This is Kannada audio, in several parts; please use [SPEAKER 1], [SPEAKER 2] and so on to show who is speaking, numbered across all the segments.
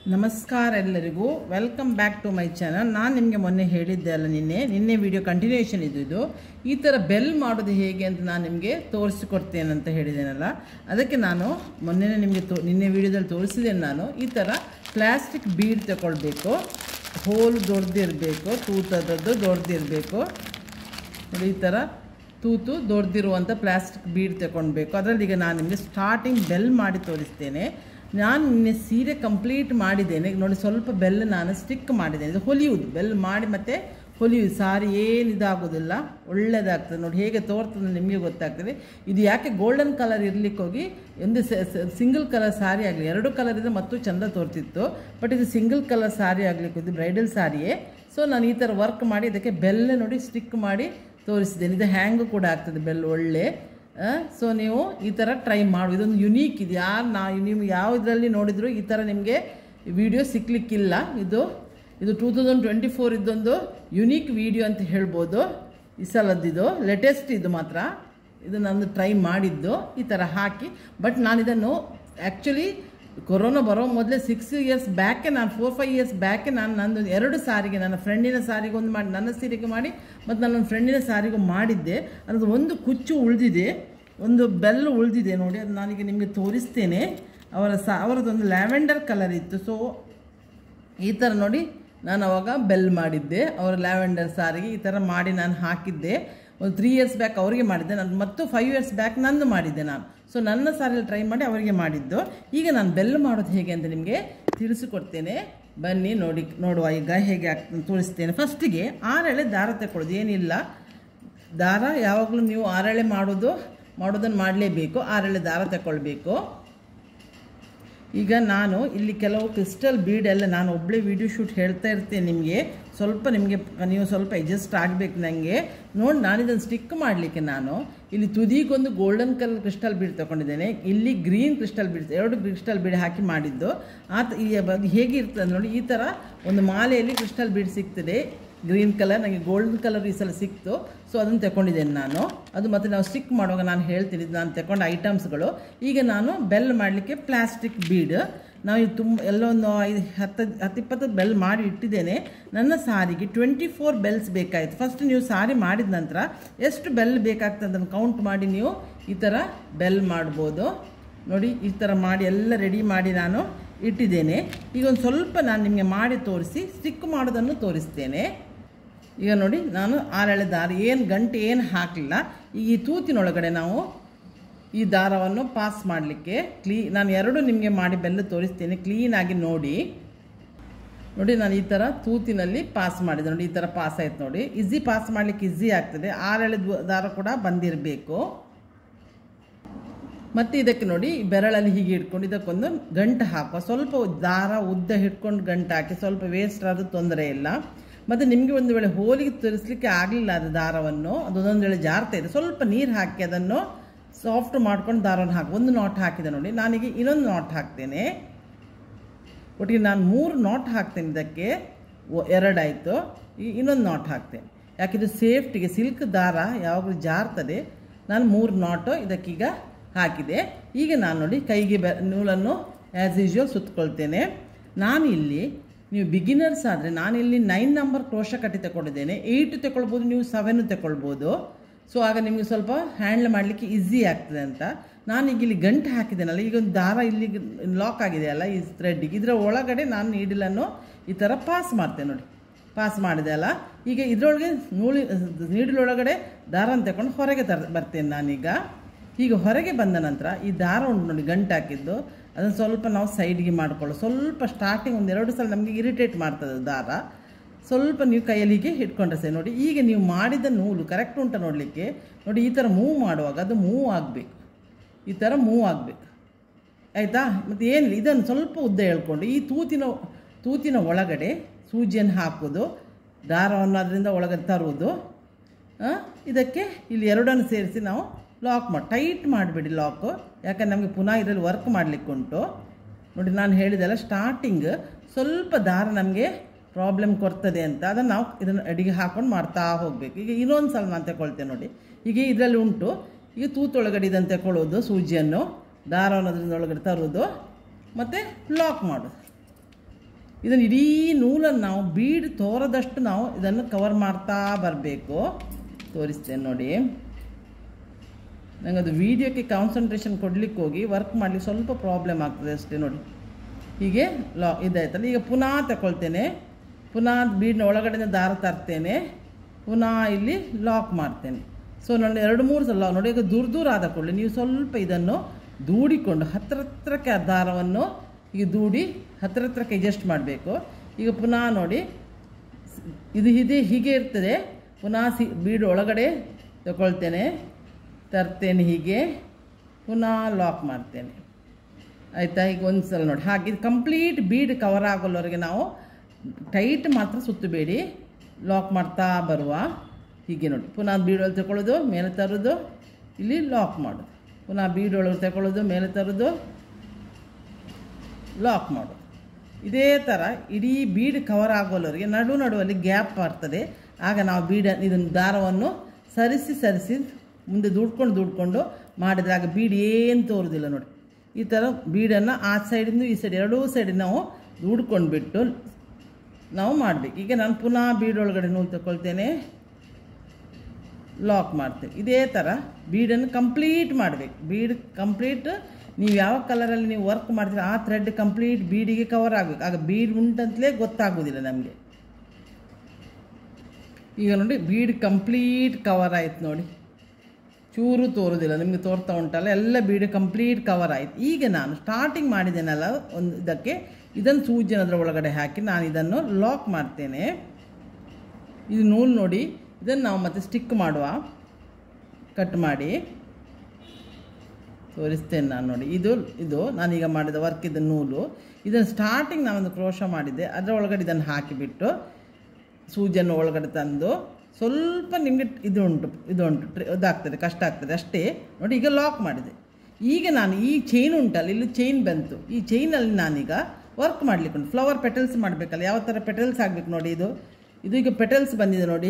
[SPEAKER 1] ನಮಸ್ಕಾರ ಎಲ್ಲರಿಗೂ welcome back to my channel ನಾನು ನಿಮಗೆ ಮೊನ್ನೆ ಹೇಳಿದ್ದೆ ಅಲ್ಲ ನಿನ್ನೆ ನಿನ್ನೆ ವಿಡಿಯೋ ಕಂಟಿನ್ಯೂಷನ್ ಇದು ಇದು ಈ ಥರ ಬೆಲ್ ಮಾಡೋದು ಹೇಗೆ ಅಂತ ನಾನು ನಿಮಗೆ ತೋರಿಸಿಕೊಡ್ತೇನೆ ಅಂತ ಹೇಳಿದ್ದೇನಲ್ಲ ಅದಕ್ಕೆ ನಾನು ಮೊನ್ನೆ ನಿಮಗೆ ತೋ ನಿನ್ನೆ ವಿಡಿಯೋದಲ್ಲಿ ತೋರಿಸಿದ್ದೇನೆ ನಾನು ಈ ಥರ ಪ್ಲಾಸ್ಟಿಕ್ ಬೀಡ್ ತಗೊಳ್ಬೇಕು ಹೋಲ್ ದೊಡ್ಡದಿರಬೇಕು ತೂತದದ್ದು ದೊಡ್ಡದಿರಬೇಕು ನೋಡಿ ಈ ಥರ ತೂತು ದೊಡ್ಡದಿರುವಂಥ ಪ್ಲಾಸ್ಟಿಕ್ ಬೀಡ್ ತಗೊಳ್ಬೇಕು ಅದರಲ್ಲಿ ಈಗ ನಾನು ನಿಮಗೆ ಸ್ಟಾರ್ಟಿಂಗ್ ಬೆಲ್ ಮಾಡಿ ತೋರಿಸ್ತೇನೆ ನಾನು ನಿನ್ನೆ ಸೀರೆ ಕಂಪ್ಲೀಟ್ ಮಾಡಿದ್ದೇನೆ ನೋಡಿ ಸ್ವಲ್ಪ ಬೆಲ್ ನಾನು ಸ್ಟಿಕ್ ಮಾಡಿದ್ದೇನೆ ಇದು ಹೊಲಿಯುವುದು ಬೆಲ್ ಮಾಡಿ ಮತ್ತೆ ಹೊಲಿಯುವುದು ಸಾರಿ ಏನು ಇದಾಗೋದಿಲ್ಲ ಒಳ್ಳೆಯದಾಗ್ತದೆ ನೋಡಿ ಹೇಗೆ ತೋರ್ತದೆ ನಿಮಗೆ ಗೊತ್ತಾಗ್ತದೆ ಇದು ಯಾಕೆ ಗೋಲ್ಡನ್ ಕಲರ್ ಇರ್ಲಿಕ್ಕೆ ಹೋಗಿ ಒಂದು ಸಿಂಗಲ್ ಕಲರ್ ಸಾರಿ ಆಗಲಿ ಎರಡು ಕಲರ್ ಇದ್ರೆ ಮತ್ತೂ ಚೆಂದ ತೋರ್ತಿತ್ತು ಬಟ್ ಇದು ಸಿಂಗಲ್ ಕಲರ್ ಸಾರಿ ಆಗಲಿಕ್ಕೆ ಇದು ಬ್ರೈಡಲ್ ಸಾರಿಯೇ ಸೊ ನಾನು ಈ ಥರ ವರ್ಕ್ ಮಾಡಿ ಇದಕ್ಕೆ ಬೆಲ್ಲ ನೋಡಿ ಸ್ಟಿಕ್ ಮಾಡಿ ತೋರಿಸಿದ್ದೇನೆ ಇದು ಹ್ಯಾಂಗು ಕೂಡ ಆಗ್ತದೆ ಬೆಲ್ ಒಳ್ಳೆ ಸೊ ನೀವು ಈ ಥರ ಟ್ರೈ ಮಾಡು ಇದೊಂದು ಯುನೀಕ್ ಇದು ಯಾರು ನಾ ನೀವು ಯಾವ ಇದರಲ್ಲಿ ನೋಡಿದ್ರು ಈ ಥರ ನಿಮಗೆ ವಿಡಿಯೋ ಸಿಗ್ಲಿಕ್ಕಿಲ್ಲ ಇದು ಇದು ಟೂ ತೌಸಂಡ್ ಟ್ವೆಂಟಿ ಫೋರ್ ಇದ್ದೊಂದು ಯುನೀಕ್ ವಿಡಿಯೋ ಅಂತ ಹೇಳ್ಬೋದು ಈ ಸಲದ್ದಿದು ಲೇಟೆಸ್ಟ್ ಇದು ಮಾತ್ರ ಇದು ನಾನು ಟ್ರೈ ಮಾಡಿದ್ದು ಈ ಥರ ಹಾಕಿ ಬಟ್ ನಾನು ಇದನ್ನು ಆ್ಯಕ್ಚುಲಿ ಕೊರೋನಾ ಬರೋ ಮೊದಲೇ ಸಿಕ್ಸ್ ಇಯರ್ಸ್ ಬ್ಯಾಕೆ ನಾನು ಫೋರ್ ಫೈವ್ ಇಯರ್ಸ್ ಬ್ಯಾಕೆ ನಾನು ನಂದು ಎರಡು ಸಾರಿಗೆ ನನ್ನ ಫ್ರೆಂಡಿನ ಸಾರಿಗೆ ಒಂದು ಮಾಡಿ ನನ್ನ ಸೀರೆಗೆ ಮಾಡಿ ಮತ್ತು ನನ್ನ ಫ್ರೆಂಡಿನ ಸಾರಿಗೂ ಮಾಡಿದ್ದೆ ಅದು ಒಂದು ಕುಚ್ಚು ಉಳಿದಿದೆ ಒಂದು ಬೆಲ್ ಉಳಿದಿದೆ ನೋಡಿ ಅದು ನಾನೀಗ ನಿಮಗೆ ತೋರಿಸ್ತೇನೆ ಅವರ ಸಾ ಅವರದೊಂದು ಲ್ಯಾವೆಂಡರ್ ಕಲರ್ ಇತ್ತು ಸೊ ಈ ಥರ ನೋಡಿ ನಾನು ಅವಾಗ ಬೆಲ್ ಮಾಡಿದ್ದೆ ಅವರ ಲ್ಯಾವೆಂಡರ್ ಸಾರಿಗೆ ಈ ಥರ ಮಾಡಿ ನಾನು ಹಾಕಿದ್ದೆ ಒಂದು ತ್ರೀ ಇಯರ್ಸ್ ಬ್ಯಾಕ್ ಅವರಿಗೆ ಮಾಡಿದ್ದೆ ನಾನು ಮತ್ತು ಫೈವ್ ಇಯರ್ಸ್ ಬ್ಯಾಕ್ ನಂದು ಮಾಡಿದ್ದೆ ನಾನು ಸೊ ನನ್ನ ಸಾರಿಯಲ್ಲಿ ಟ್ರೈ ಮಾಡಿ ಅವರಿಗೆ ಮಾಡಿದ್ದು ಈಗ ನಾನು ಬೆಲ್ ಮಾಡೋದು ಹೇಗೆ ಅಂತ ನಿಮಗೆ ತಿಳಿಸಿಕೊಡ್ತೇನೆ ಬನ್ನಿ ನೋಡಿ ನೋಡುವ ಈಗ ಹೇಗೆ ಆಗ್ತದೆ ತೋರಿಸ್ತೇನೆ ಫಸ್ಟಿಗೆ ಆರೆಳೆ ದಾರ ತಗೊಳ್ಳೋದು ಏನಿಲ್ಲ ದಾರ ಯಾವಾಗಲೂ ನೀವು ಆರೆಳೆ ಮಾಡೋದು ಮಾಡೋದನ್ನು ಮಾಡಲೇಬೇಕು ಆರೆಳೆ ದಾರ ತಗೊಳ್ಬೇಕು ಈಗ ನಾನು ಇಲ್ಲಿ ಕೆಲವು ಕ್ರಿಸ್ಟಲ್ ಬೀಡ್ ಎಲ್ಲ ನಾನು ಒಬ್ಬಳೇ ವಿಡಿಯೋ ಶೂಟ್ ಹೇಳ್ತಾ ಇರ್ತೇನೆ ನಿಮಗೆ ಸ್ವಲ್ಪ ನಿಮಗೆ ನೀವು ಸ್ವಲ್ಪ ಅಡ್ಜಸ್ಟ್ ಆಗಬೇಕು ನನಗೆ ನೋಡಿ ನಾನು ಇದನ್ನು ಸ್ಟಿಕ್ ಮಾಡಲಿಕ್ಕೆ ನಾನು ಇಲ್ಲಿ ತುದಿಗೊಂದು ಗೋಲ್ಡನ್ ಕಲರ್ ಕ್ರಿಸ್ಟಲ್ ಬೀಡ್ ತೊಗೊಂಡಿದ್ದೇನೆ ಇಲ್ಲಿ ಗ್ರೀನ್ ಕ್ರಿಸ್ಟಲ್ ಬೀಡ್ ಎರಡು ಕ್ರಿಸ್ಟಲ್ ಬೀಡ್ ಹಾಕಿ ಮಾಡಿದ್ದು ಆ ಹೇಗಿರ್ತದೆ ನೋಡಿ ಈ ಥರ ಒಂದು ಮಾಲೆಯಲ್ಲಿ ಕ್ರಿಸ್ಟಲ್ ಬೀಡ್ ಸಿಗ್ತದೆ ಗ್ರೀನ್ ಕಲರ್ ನನಗೆ ಗೋಲ್ಡನ್ ಕಲರ್ ಈ ಸಲ ಸಿಕ್ತು ಸೊ ಅದನ್ನು ತಗೊಂಡಿದ್ದೇನೆ ನಾನು ಅದು ಮತ್ತು ನಾವು ಸ್ಟಿಕ್ ಮಾಡುವಾಗ ನಾನು ಹೇಳ್ತೀನಿ ಇದು ನಾನು ತಗೊಂಡ ಐಟಮ್ಸ್ಗಳು ಈಗ ನಾನು ಬೆಲ್ ಮಾಡಲಿಕ್ಕೆ ಪ್ಲಾಸ್ಟಿಕ್ ಬೀಡ್ ನಾವು ಇದು ತುಂಬ ಎಲ್ಲೋ ಒಂದು ಐದು ಹತ್ತು ಹತ್ತಿಪ್ಪತ್ತು ಬೆಲ್ ಮಾಡಿ ಇಟ್ಟಿದ್ದೇನೆ ನನ್ನ ಸಾರಿಗೆ ಟ್ವೆಂಟಿ ಫೋರ್ ಬೆಲ್ಸ್ ಬೇಕಾಯಿತು ಫಸ್ಟ್ ನೀವು ಸಾರಿ ಮಾಡಿದ ನಂತರ ಎಷ್ಟು ಬೆಲ್ ಬೇಕಾಗ್ತದೆ ಅದನ್ನು ಕೌಂಟ್ ಮಾಡಿ ನೀವು ಈ ಥರ ಬೆಲ್ ಮಾಡ್ಬೋದು ನೋಡಿ ಈ ಥರ ಮಾಡಿ ಎಲ್ಲ ರೆಡಿ ಮಾಡಿ ನಾನು ಇಟ್ಟಿದ್ದೇನೆ ಈಗ ಒಂದು ಸ್ವಲ್ಪ ನಾನು ನಿಮಗೆ ಮಾಡಿ ತೋರಿಸಿ ಸ್ಟಿಕ್ ಮಾಡೋದನ್ನು ತೋರಿಸ್ತೇನೆ ಈಗ ನೋಡಿ ನಾನು ಆರೆಳೆ ದಾರ ಏನು ಗಂಟೆ ಏನು ಹಾಕಲಿಲ್ಲ ಈ ತೂತಿನೊಳಗಡೆ ನಾವು ಈ ದಾರವನ್ನು ಪಾಸ್ ಮಾಡಲಿಕ್ಕೆ ಕ್ಲೀ ನಾನು ಎರಡು ನಿಮಗೆ ಮಾಡಿ ಬೆಲ್ಲ ತೋರಿಸ್ತೇನೆ ಕ್ಲೀನಾಗಿ ನೋಡಿ ನೋಡಿ ನಾನು ಈ ಥರ ತೂತಿನಲ್ಲಿ ಪಾಸ್ ಮಾಡಿದೆ ನೋಡಿ ಈ ಥರ ಪಾಸ್ ಆಯ್ತು ನೋಡಿ ಈಸಿ ಪಾಸ್ ಮಾಡಲಿಕ್ಕೆ ಈಸಿ ಆಗ್ತದೆ ಆರೆಳೆ ದಾರ ಕೂಡ ಬಂದಿರಬೇಕು ಮತ್ತು ಇದಕ್ಕೆ ನೋಡಿ ಬೆರಳಲ್ಲಿ ಹೀಗೆ ಇಟ್ಕೊಂಡು ಇದಕ್ಕೊಂದು ಗಂಟು ಹಾಕುವ ಸ್ವಲ್ಪ ದಾರ ಉದ್ದ ಹಿಡ್ಕೊಂಡು ಗಂಟು ಹಾಕಿ ಸ್ವಲ್ಪ ವೇಸ್ಟ್ ಆದರೂ ತೊಂದರೆ ಇಲ್ಲ ಮತ್ತು ನಿಮಗೆ ಒಂದು ವೇಳೆ ಹೋಲಿಗೆ ತರಿಸ್ಲಿಕ್ಕೆ ಆಗಲಿಲ್ಲ ಅದು ದಾರವನ್ನು ಅದೊಂದೊಂದು ವೇಳೆ ಜಾರ್ತಾ ಇದೆ ಸ್ವಲ್ಪ ನೀರು ಹಾಕಿ ಅದನ್ನು ಸಾಫ್ಟ್ ಮಾಡ್ಕೊಂಡು ದಾರವನ್ನು ಹಾಕಿ ಒಂದು ನಾಟ್ ಹಾಕಿದೆ ನೋಡಿ ನಾನೀಗ ಇನ್ನೊಂದು ನಾಟ್ ಹಾಕ್ತೇನೆ ಒಟ್ಟಿಗೆ ನಾನು ಮೂರು ನಾಟ್ ಹಾಕ್ತೇನೆ ಇದಕ್ಕೆ ಎರಡಾಯಿತು ಈಗ ಇನ್ನೊಂದು ನಾಟ್ ಹಾಕ್ತೇನೆ ಯಾಕಿದು ಸೇಫ್ಟಿಗೆ ಸಿಲ್ಕ್ ದಾರ ಯಾವಾಗಲೂ ಜಾರ್ತದೆ ನಾನು ಮೂರು ನಾಟು ಇದಕ್ಕೀಗ ಹಾಕಿದೆ ಈಗ ನಾನು ನೋಡಿ ಕೈಗೆ ಬೆ ನೂಲನ್ನು ಆ್ಯಸ್ ಯೂಶ್ವಲ್ ಸುತ್ತಕೊಳ್ತೇನೆ ನಾನು ಇಲ್ಲಿ ನೀವು ಬಿಗಿನರ್ಸ್ ಆದರೆ ನಾನಿಲ್ಲಿ ನೈನ್ ನಂಬರ್ ಕ್ರೋಶ ಕಟ್ಟಿ ತಗೊಂಡಿದ್ದೇನೆ ಏಯ್ಟು ತಗೊಳ್ಬೋದು ನೀವು ಸೆವೆನ್ ತಗೊಳ್ಬೋದು ಸೊ ಆಗ ನಿಮಗೆ ಸ್ವಲ್ಪ ಹ್ಯಾಂಡ್ಲ್ ಮಾಡಲಿಕ್ಕೆ ಈಸಿ ಆಗ್ತದೆ ಅಂತ ನಾನೀಗ ಇಲ್ಲಿ ಗಂಟು ಹಾಕಿದ್ದೇನಲ್ಲ ಈಗ ಒಂದು ದಾರ ಇಲ್ಲಿ ಲಾಕ್ ಆಗಿದೆ ಅಲ್ಲ ಈ ಥ್ರೆಡ್ಡಿಗೆ ಇದರ ಒಳಗಡೆ ನಾನು ನೀಡಿಲನ್ನು ಈ ಥರ ಪಾಸ್ ಮಾಡ್ತೇನೆ ನೋಡಿ ಪಾಸ್ ಮಾಡಿದೆ ಅಲ್ಲ ಈಗ ಇದರೊಳಗೆ ನೂಲಿ ನೀಡಿಲೊಳಗಡೆ ದಾರನ ತಗೊಂಡು ಹೊರಗೆ ತರ ಬರ್ತೇನೆ ನಾನೀಗ ಈಗ ಹೊರಗೆ ಬಂದ ನಂತರ ಈ ದಾರ ಉಂಟು ನೋಡಿ ಗಂಟು ಹಾಕಿದ್ದು ಅದನ್ನು ಸ್ವಲ್ಪ ನಾವು ಸೈಡ್ಗೆ ಮಾಡಿಕೊಳ್ಳೋ ಸ್ವಲ್ಪ ಸ್ಟಾರ್ಟಿಂಗ್ ಒಂದು ಎರಡು ಸಲ ನಮಗೆ ಇರಿಟೇಟ್ ಮಾಡ್ತದೆ ದಾರ ಸ್ವಲ್ಪ ನೀವು ಕೈಯಲ್ಲಿ ಹೀಗೆ ಇಟ್ಕೊಂಡ್ರೆ ಸರಿ ನೋಡಿ ಈಗ ನೀವು ಮಾಡಿದ ನೂಲು ಕರೆಕ್ಟ್ ಉಂಟ ನೋಡಲಿಕ್ಕೆ ನೋಡಿ ಈ ಥರ ಮೂವ್ ಮಾಡುವಾಗ ಅದು ಮೂವ್ ಆಗಬೇಕು ಈ ಥರ ಮೂವ್ ಆಗಬೇಕು ಆಯಿತಾ ಮತ್ತು ಏನಿಲ್ಲ ಇದನ್ನು ಸ್ವಲ್ಪ ಉದ್ದ ಹೇಳ್ಕೊಂಡು ಈ ತೂತಿನ ತೂತಿನ ಒಳಗಡೆ ಸೂಜಿಯನ್ನು ಹಾಕೋದು ದಾರವನ್ನು ಅದರಿಂದ ಒಳಗಡೆ ತರುವುದು ಇದಕ್ಕೆ ಇಲ್ಲಿ ಎರಡನ್ನು ಸೇರಿಸಿ ನಾವು ಲಾಕ್ ಮಾಡಿ ಟೈಟ್ ಮಾಡಿಬಿಡಿ ಲಾಕು ಯಾಕಂದ್ರೆ ನಮಗೆ ಪುನಃ ಇದರಲ್ಲಿ ವರ್ಕ್ ಮಾಡಲಿಕ್ಕೆ ಉಂಟು ನೋಡಿ ನಾನು ಹೇಳಿದೆಲ್ಲ ಸ್ಟಾರ್ಟಿಂಗ್ ಸ್ವಲ್ಪ ದಾರ ನಮಗೆ ಪ್ರಾಬ್ಲಮ್ ಕೊಡ್ತದೆ ಅಂತ ಅದನ್ನು ನಾವು ಇದನ್ನು ಅಡಿಗೆ ಹಾಕೊಂಡು ಮಾಡ್ತಾ ಹೋಗಬೇಕು ಈಗ ಇನ್ನೊಂದು ಸಲ ನಾನು ತಗೊಳ್ತೇನೆ ನೋಡಿ ಈಗ ಇದರಲ್ಲಿ ಉಂಟು ಈಗ ತೂತೊಳಗಡೆ ಇದನ್ನು ತಗೊಳ್ಳೋದು ಸೂಜಿಯನ್ನು ದಾರವನ್ನು ಅದರಿಂದ ಒಳಗಡೆ ತರೋದು ಮತ್ತು ಲಾಕ್ ಮಾಡೋದು ಇದನ್ನು ಇಡೀ ನೂಲನ್ನು ನಾವು ಬೀಡ್ ತೋರದಷ್ಟು ನಾವು ಇದನ್ನು ಕವರ್ ಮಾಡ್ತಾ ಬರಬೇಕು ತೋರಿಸ್ತೇನೆ ನೋಡಿ ನಂಗೆ ಅದು ವೀಡಿಯೋಕ್ಕೆ ಕಾನ್ಸಂಟ್ರೇಷನ್ ಕೊಡ್ಲಿಕ್ಕೆ ಹೋಗಿ ವರ್ಕ್ ಮಾಡಲಿಕ್ಕೆ ಸ್ವಲ್ಪ ಪ್ರಾಬ್ಲಮ್ ಆಗ್ತದೆ ಅಷ್ಟೇ ನೋಡಿ ಹೀಗೆ ಲಾ ಇದಾಯ್ತಲ್ಲ ಈಗ ಪುನಃ ತಗೊಳ್ತೇನೆ ಪುನಃ ಬೀಡ್ನ ಒಳಗಡೆಯಿಂದ ದಾರ ತರ್ತೇನೆ ಪುನಃ ಇಲ್ಲಿ ಲಾಕ್ ಮಾಡ್ತೇನೆ ಸೊ ನೋಡಿ ಎರಡು ಮೂರು ಸಲ ನೋಡಿ ಈಗ ದೂರ ದೂರ ಆದ ಕೂಡಲೇ ನೀವು ಸ್ವಲ್ಪ ಇದನ್ನು ದೂಡಿಕೊಂಡು ಹತ್ರ ಹತ್ರಕ್ಕೆ ಆ ದಾರವನ್ನು ಈಗ ದೂಡಿ ಹತ್ರ ಹತ್ರಕ್ಕೆ ಅಡ್ಜಸ್ಟ್ ಮಾಡಬೇಕು ಈಗ ಪುನಃ ನೋಡಿ ಇದು ಇದೆ ಹೀಗೆ ಇರ್ತದೆ ಪುನಃ ಸಿ ಬೀಡು ಒಳಗಡೆ ತಗೊಳ್ತೇನೆ ತರ್ತೇನೆ ಹೀಗೆ ಪುನಃ ಲಾಕ್ ಮಾಡ್ತೇನೆ ಆಯಿತಾ ಈಗ ಒಂದು ಸಲ ನೋಡಿ ಹಾಗೆ ಇದು ಕಂಪ್ಲೀಟ್ ಬೀಡ್ ಕವರ್ ಆಗೋಲ್ಲವರೆಗೆ ನಾವು ಟೈಟ್ ಮಾತ್ರ ಸುತ್ತಬೇಡಿ ಲಾಕ್ ಮಾಡ್ತಾ ಬರುವ ಹೀಗೆ ನೋಡಿ ಪುನಃ ಬೀಡೊಳಗೆ ತಗೊಳ್ಳೋದು ಮೇಲೆ ತರೋದು ಇಲ್ಲಿ ಲಾಕ್ ಮಾಡೋದು ಪುನಃ ಬೀಡೊಳಗೆ ತಗೊಳ್ಳೋದು ಮೇಲೆ ತರೋದು ಲಾಕ್ ಮಾಡೋದು ಇದೇ ಥರ ಇಡೀ ಬೀಡ್ ಕವರ್ ಆಗೋಲ್ಲವರೆಗೆ ನಡು ನಡುವಲ್ಲಿ ಗ್ಯಾಪ್ ಬರ್ತದೆ ಆಗ ನಾವು ಬೀಡ ಇದನ್ನು ದಾರವನ್ನು ಸರಿಸಿ ಸರಿಸಿ ಮುಂದೆ ದುಡ್ಕೊಂಡು ದುಡ್ಕೊಂಡು ಮಾಡಿದ್ರೆ ಆಗ ಬೀಡ್ ಏನು ತೋರುದಿಲ್ಲ ನೋಡಿ ಈ ಥರ ಬೀಡನ್ನು ಆ ಸೈಡಿಂದ ಈ ಸೈಡ್ ಎರಡೂ ಸೈಡ್ ನಾವು ದುಡ್ಕೊಂಡು ಬಿಟ್ಟು ನಾವು ಮಾಡಬೇಕು ಈಗ ನಾನು ಪುನಃ ಬೀಡ್ ಒಳಗಡೆ ನೂಲು ತಗೊಳ್ತೇನೆ ಲಾಕ್ ಮಾಡ್ತೇವೆ ಇದೇ ಥರ ಬೀಡನ್ನು ಕಂಪ್ಲೀಟ್ ಮಾಡಬೇಕು ಬೀಡ್ ಕಂಪ್ಲೀಟ್ ನೀವು ಯಾವ ಕಲರಲ್ಲಿ ನೀವು ವರ್ಕ್ ಮಾಡ್ತೀರ ಆ ಥ್ರೆಡ್ ಕಂಪ್ಲೀಟ್ ಬೀಡಿಗೆ ಕವರ್ ಆಗಬೇಕು ಆಗ ಬೀಡ್ ಉಂಟಂತಲೇ ಗೊತ್ತಾಗೋದಿಲ್ಲ ನಮಗೆ ಈಗ ನೋಡಿ ಬೀಡ್ ಕಂಪ್ಲೀಟ್ ಕವರ್ ಆಯ್ತು ನೋಡಿ ಚೂರು ತೋರೋದಿಲ್ಲ ನಿಮಗೆ ತೋರ್ತಾ ಉಂಟಲ್ಲ ಎಲ್ಲ ಬೀಡು ಕಂಪ್ಲೀಟ್ ಕವರ್ ಆಯ್ತು ಈಗ ನಾನು ಸ್ಟಾರ್ಟಿಂಗ್ ಮಾಡಿದ್ದೇನಲ್ಲ ಒಂದು ಇದಕ್ಕೆ ಇದನ್ನು ಸೂಜಿನ ಅದರ ಒಳಗಡೆ ಹಾಕಿ ನಾನು ಇದನ್ನು ಲಾಕ್ ಮಾಡ್ತೇನೆ ಇದು ನೂಲು ನೋಡಿ ಇದನ್ನು ನಾವು ಮತ್ತೆ ಸ್ಟಿಕ್ ಮಾಡುವ ಕಟ್ ಮಾಡಿ ತೋರಿಸ್ತೇನೆ ನಾನು ನೋಡಿ ಇದು ಇದು ನಾನೀಗ ಮಾಡಿದ ವರ್ಕ್ ಇದು ನೂಲು ಇದನ್ನು ಸ್ಟಾರ್ಟಿಂಗ್ ನಾನೊಂದು ಕ್ರೋಶ ಮಾಡಿದ್ದೆ ಅದರ ಒಳಗಡೆ ಇದನ್ನು ಹಾಕಿಬಿಟ್ಟು ಸೂಜಿಯನ್ನು ಒಳಗಡೆ ತಂದು ಸ್ವಲ್ಪ ನಿಮಗೆ ಇದು ಉಂಟು ಇದು ಉಂಟು ಟ್ರಿ ಇದಾಗ್ತದೆ ಕಷ್ಟ ಆಗ್ತದೆ ಅಷ್ಟೇ ನೋಡಿ ಈಗ ಲಾಕ್ ಮಾಡಿದೆ ಈಗ ನಾನು ಈ ಚೈನ್ ಉಂಟಲ್ಲ ಇಲ್ಲಿ ಚೈನ್ ಬಂತು ಈ ಚೈನಲ್ಲಿ ನಾನೀಗ ವರ್ಕ್ ಮಾಡಲಿಕ್ಕೆ ಉಂಟು ಫ್ಲವರ್ ಪೆಟಲ್ಸ್ ಮಾಡಬೇಕಲ್ಲ ಯಾವ ಥರ ಪೆಟಲ್ಸ್ ಆಗಬೇಕು ನೋಡಿ ಇದು ಇದು ಈಗ ಪೆಟಲ್ಸ್ ಬಂದಿದೆ ನೋಡಿ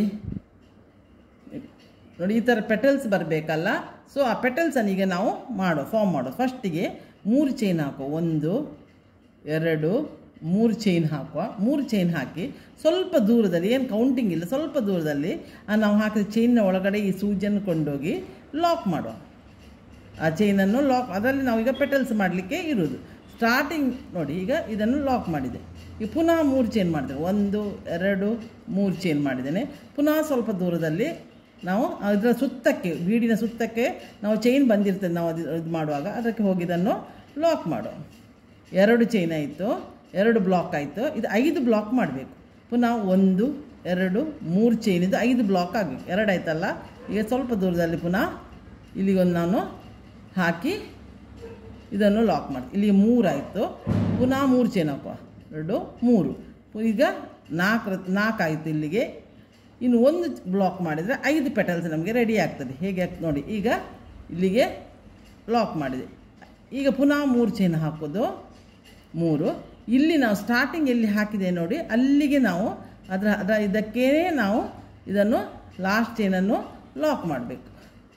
[SPEAKER 1] ನೋಡಿ ಈ ಥರ ಪೆಟಲ್ಸ್ ಬರಬೇಕಲ್ಲ ಸೊ ಆ ಪೆಟಲ್ಸನ್ನು ಈಗ ನಾವು ಮಾಡೋ ಫಾರ್ಮ್ ಮಾಡೋ ಫಸ್ಟಿಗೆ ಮೂರು ಚೈನ್ ಹಾಕೋ ಒಂದು ಎರಡು ಮೂರು ಚೈನ್ ಹಾಕುವ ಮೂರು ಚೈನ್ ಹಾಕಿ ಸ್ವಲ್ಪ ದೂರದಲ್ಲಿ ಏನು ಕೌಂಟಿಂಗ್ ಇಲ್ಲ ಸ್ವಲ್ಪ ದೂರದಲ್ಲಿ ಆ ನಾವು ಹಾಕಿದ ಚೈನ್ನ ಒಳಗಡೆ ಈ ಸೂಜಿಯನ್ನು ಕೊಂಡೋಗಿ ಲಾಕ್ ಮಾಡುವ ಆ ಚೈನನ್ನು ಲಾಕ್ ಅದರಲ್ಲಿ ನಾವೀಗ ಪೆಟಲ್ಸ್ ಮಾಡಲಿಕ್ಕೆ ಇರೋದು ಸ್ಟಾರ್ಟಿಂಗ್ ನೋಡಿ ಈಗ ಇದನ್ನು ಲಾಕ್ ಮಾಡಿದೆ ಈಗ ಪುನಃ ಮೂರು ಚೈನ್ ಮಾಡಿದೆ ಒಂದು ಎರಡು ಮೂರು ಚೈನ್ ಮಾಡಿದ್ದೇನೆ ಪುನಃ ಸ್ವಲ್ಪ ದೂರದಲ್ಲಿ ನಾವು ಅದರ ಸುತ್ತಕ್ಕೆ ಬೀಡಿನ ಸುತ್ತಕ್ಕೆ ನಾವು ಚೈನ್ ಬಂದಿರ್ತದೆ ನಾವು ಅದು ಇದು ಮಾಡುವಾಗ ಅದಕ್ಕೆ ಹೋಗಿದ್ದನ್ನು ಲಾಕ್ ಮಾಡುವ ಎರಡು ಚೈನ್ ಆಯಿತು ಎರಡು ಬ್ಲಾಕ್ ಆಯಿತು ಇದು ಐದು ಬ್ಲಾಕ್ ಮಾಡಬೇಕು ಪುನಃ ಒಂದು ಎರಡು ಮೂರು ಚೈನ್ ಇದು ಐದು ಬ್ಲಾಕ್ ಆಗಬೇಕು ಎರಡು ಆಯ್ತಲ್ಲ ಈಗ ಸ್ವಲ್ಪ ದೂರದಲ್ಲಿ ಪುನಃ ಇಲ್ಲಿಗೊಂದು ನಾನು ಹಾಕಿ ಇದನ್ನು ಲಾಕ್ ಮಾಡಿ ಇಲ್ಲಿ ಮೂರಾಯಿತು ಪುನಃ ಮೂರು ಚೈನ್ ಹಾಕುವ ಎರಡು ಮೂರು ಈಗ ನಾಲ್ಕು ನಾಲ್ಕು ಆಯಿತು ಇಲ್ಲಿಗೆ ಇನ್ನು ಒಂದು ಬ್ಲಾಕ್ ಮಾಡಿದರೆ ಐದು ಪೆಟಲ್ಸ್ ನಮಗೆ ರೆಡಿ ಆಗ್ತದೆ ಹೇಗೆ ಆಗ್ತದೆ ನೋಡಿ ಈಗ ಇಲ್ಲಿಗೆ ಲಾಕ್ ಮಾಡಿದೆ ಈಗ ಪುನಃ ಮೂರು ಚೈನ್ ಹಾಕೋದು ಮೂರು ಇಲ್ಲಿ ನಾವು ಸ್ಟಾರ್ಟಿಂಗ್ ಎಲ್ಲಿ ಹಾಕಿದೆ ನೋಡಿ ಅಲ್ಲಿಗೆ ನಾವು ಅದರ ಅದರ ಇದಕ್ಕೇ ನಾವು ಇದನ್ನು ಲಾಸ್ಟ್ ಚೈನನ್ನು ಲಾಕ್ ಮಾಡಬೇಕು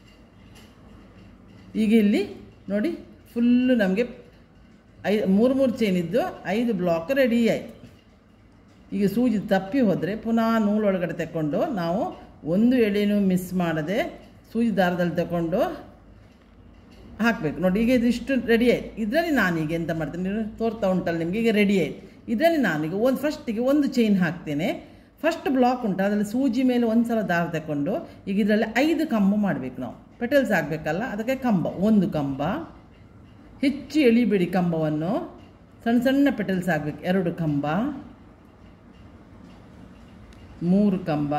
[SPEAKER 1] ಈಗ ಇಲ್ಲಿ ನೋಡಿ ಫುಲ್ಲು ನಮಗೆ ಐ ಮೂರು ಮೂರು ಚೈನ್ ಇದ್ದು ಐದು ಬ್ಲಾಕ್ ರೆಡಿ ಆಯಿತು ಈಗ ಸೂಜಿ ತಪ್ಪಿ ಹೋದರೆ ಪುನಃ ನೂಲೊಳಗಡೆ ತಗೊಂಡು ನಾವು ಒಂದು ಎಳೆನೂ ಮಿಸ್ ಮಾಡದೆ ಸೂಜಿ ದಾರದಲ್ಲಿ ತಗೊಂಡು ಹಾಕಬೇಕು ನೋಡಿ ಈಗ ಇದಿಷ್ಟು ರೆಡಿ ಆಯ್ತು ಇದರಲ್ಲಿ ನಾನೀಗ ಎಂತ ಮಾಡ್ತೇನೆ ನೀವು ತೋರ್ತಾ ಉಂಟಲ್ಲ ನಿಮಗೆ ಈಗ ರೆಡಿ ಆಯ್ತು ಇದರಲ್ಲಿ ನಾನೀಗ ಒಂದು ಫಸ್ಟಿಗೆ ಒಂದು ಚೈನ್ ಹಾಕ್ತೇನೆ ಫಸ್ಟ್ ಬ್ಲಾಕ್ ಉಂಟು ಅದರಲ್ಲಿ ಸೂಜಿ ಮೇಲೆ ಒಂದು ಸಲ ದಾರ ತಗೊಂಡು ಈಗ ಇದರಲ್ಲಿ ಐದು ಕಂಬ ಮಾಡಬೇಕು ನಾವು ಪೆಟಲ್ಸ್ ಆಗಬೇಕಲ್ಲ ಅದಕ್ಕೆ ಕಂಬ ಒಂದು ಕಂಬ ಹೆಚ್ಚು ಎಳಿಬೇಡಿ ಕಂಬವನ್ನು ಸಣ್ಣ ಸಣ್ಣ ಪೆಟಲ್ಸ್ ಆಗಬೇಕು ಎರಡು ಕಂಬ ಮೂರು ಕಂಬ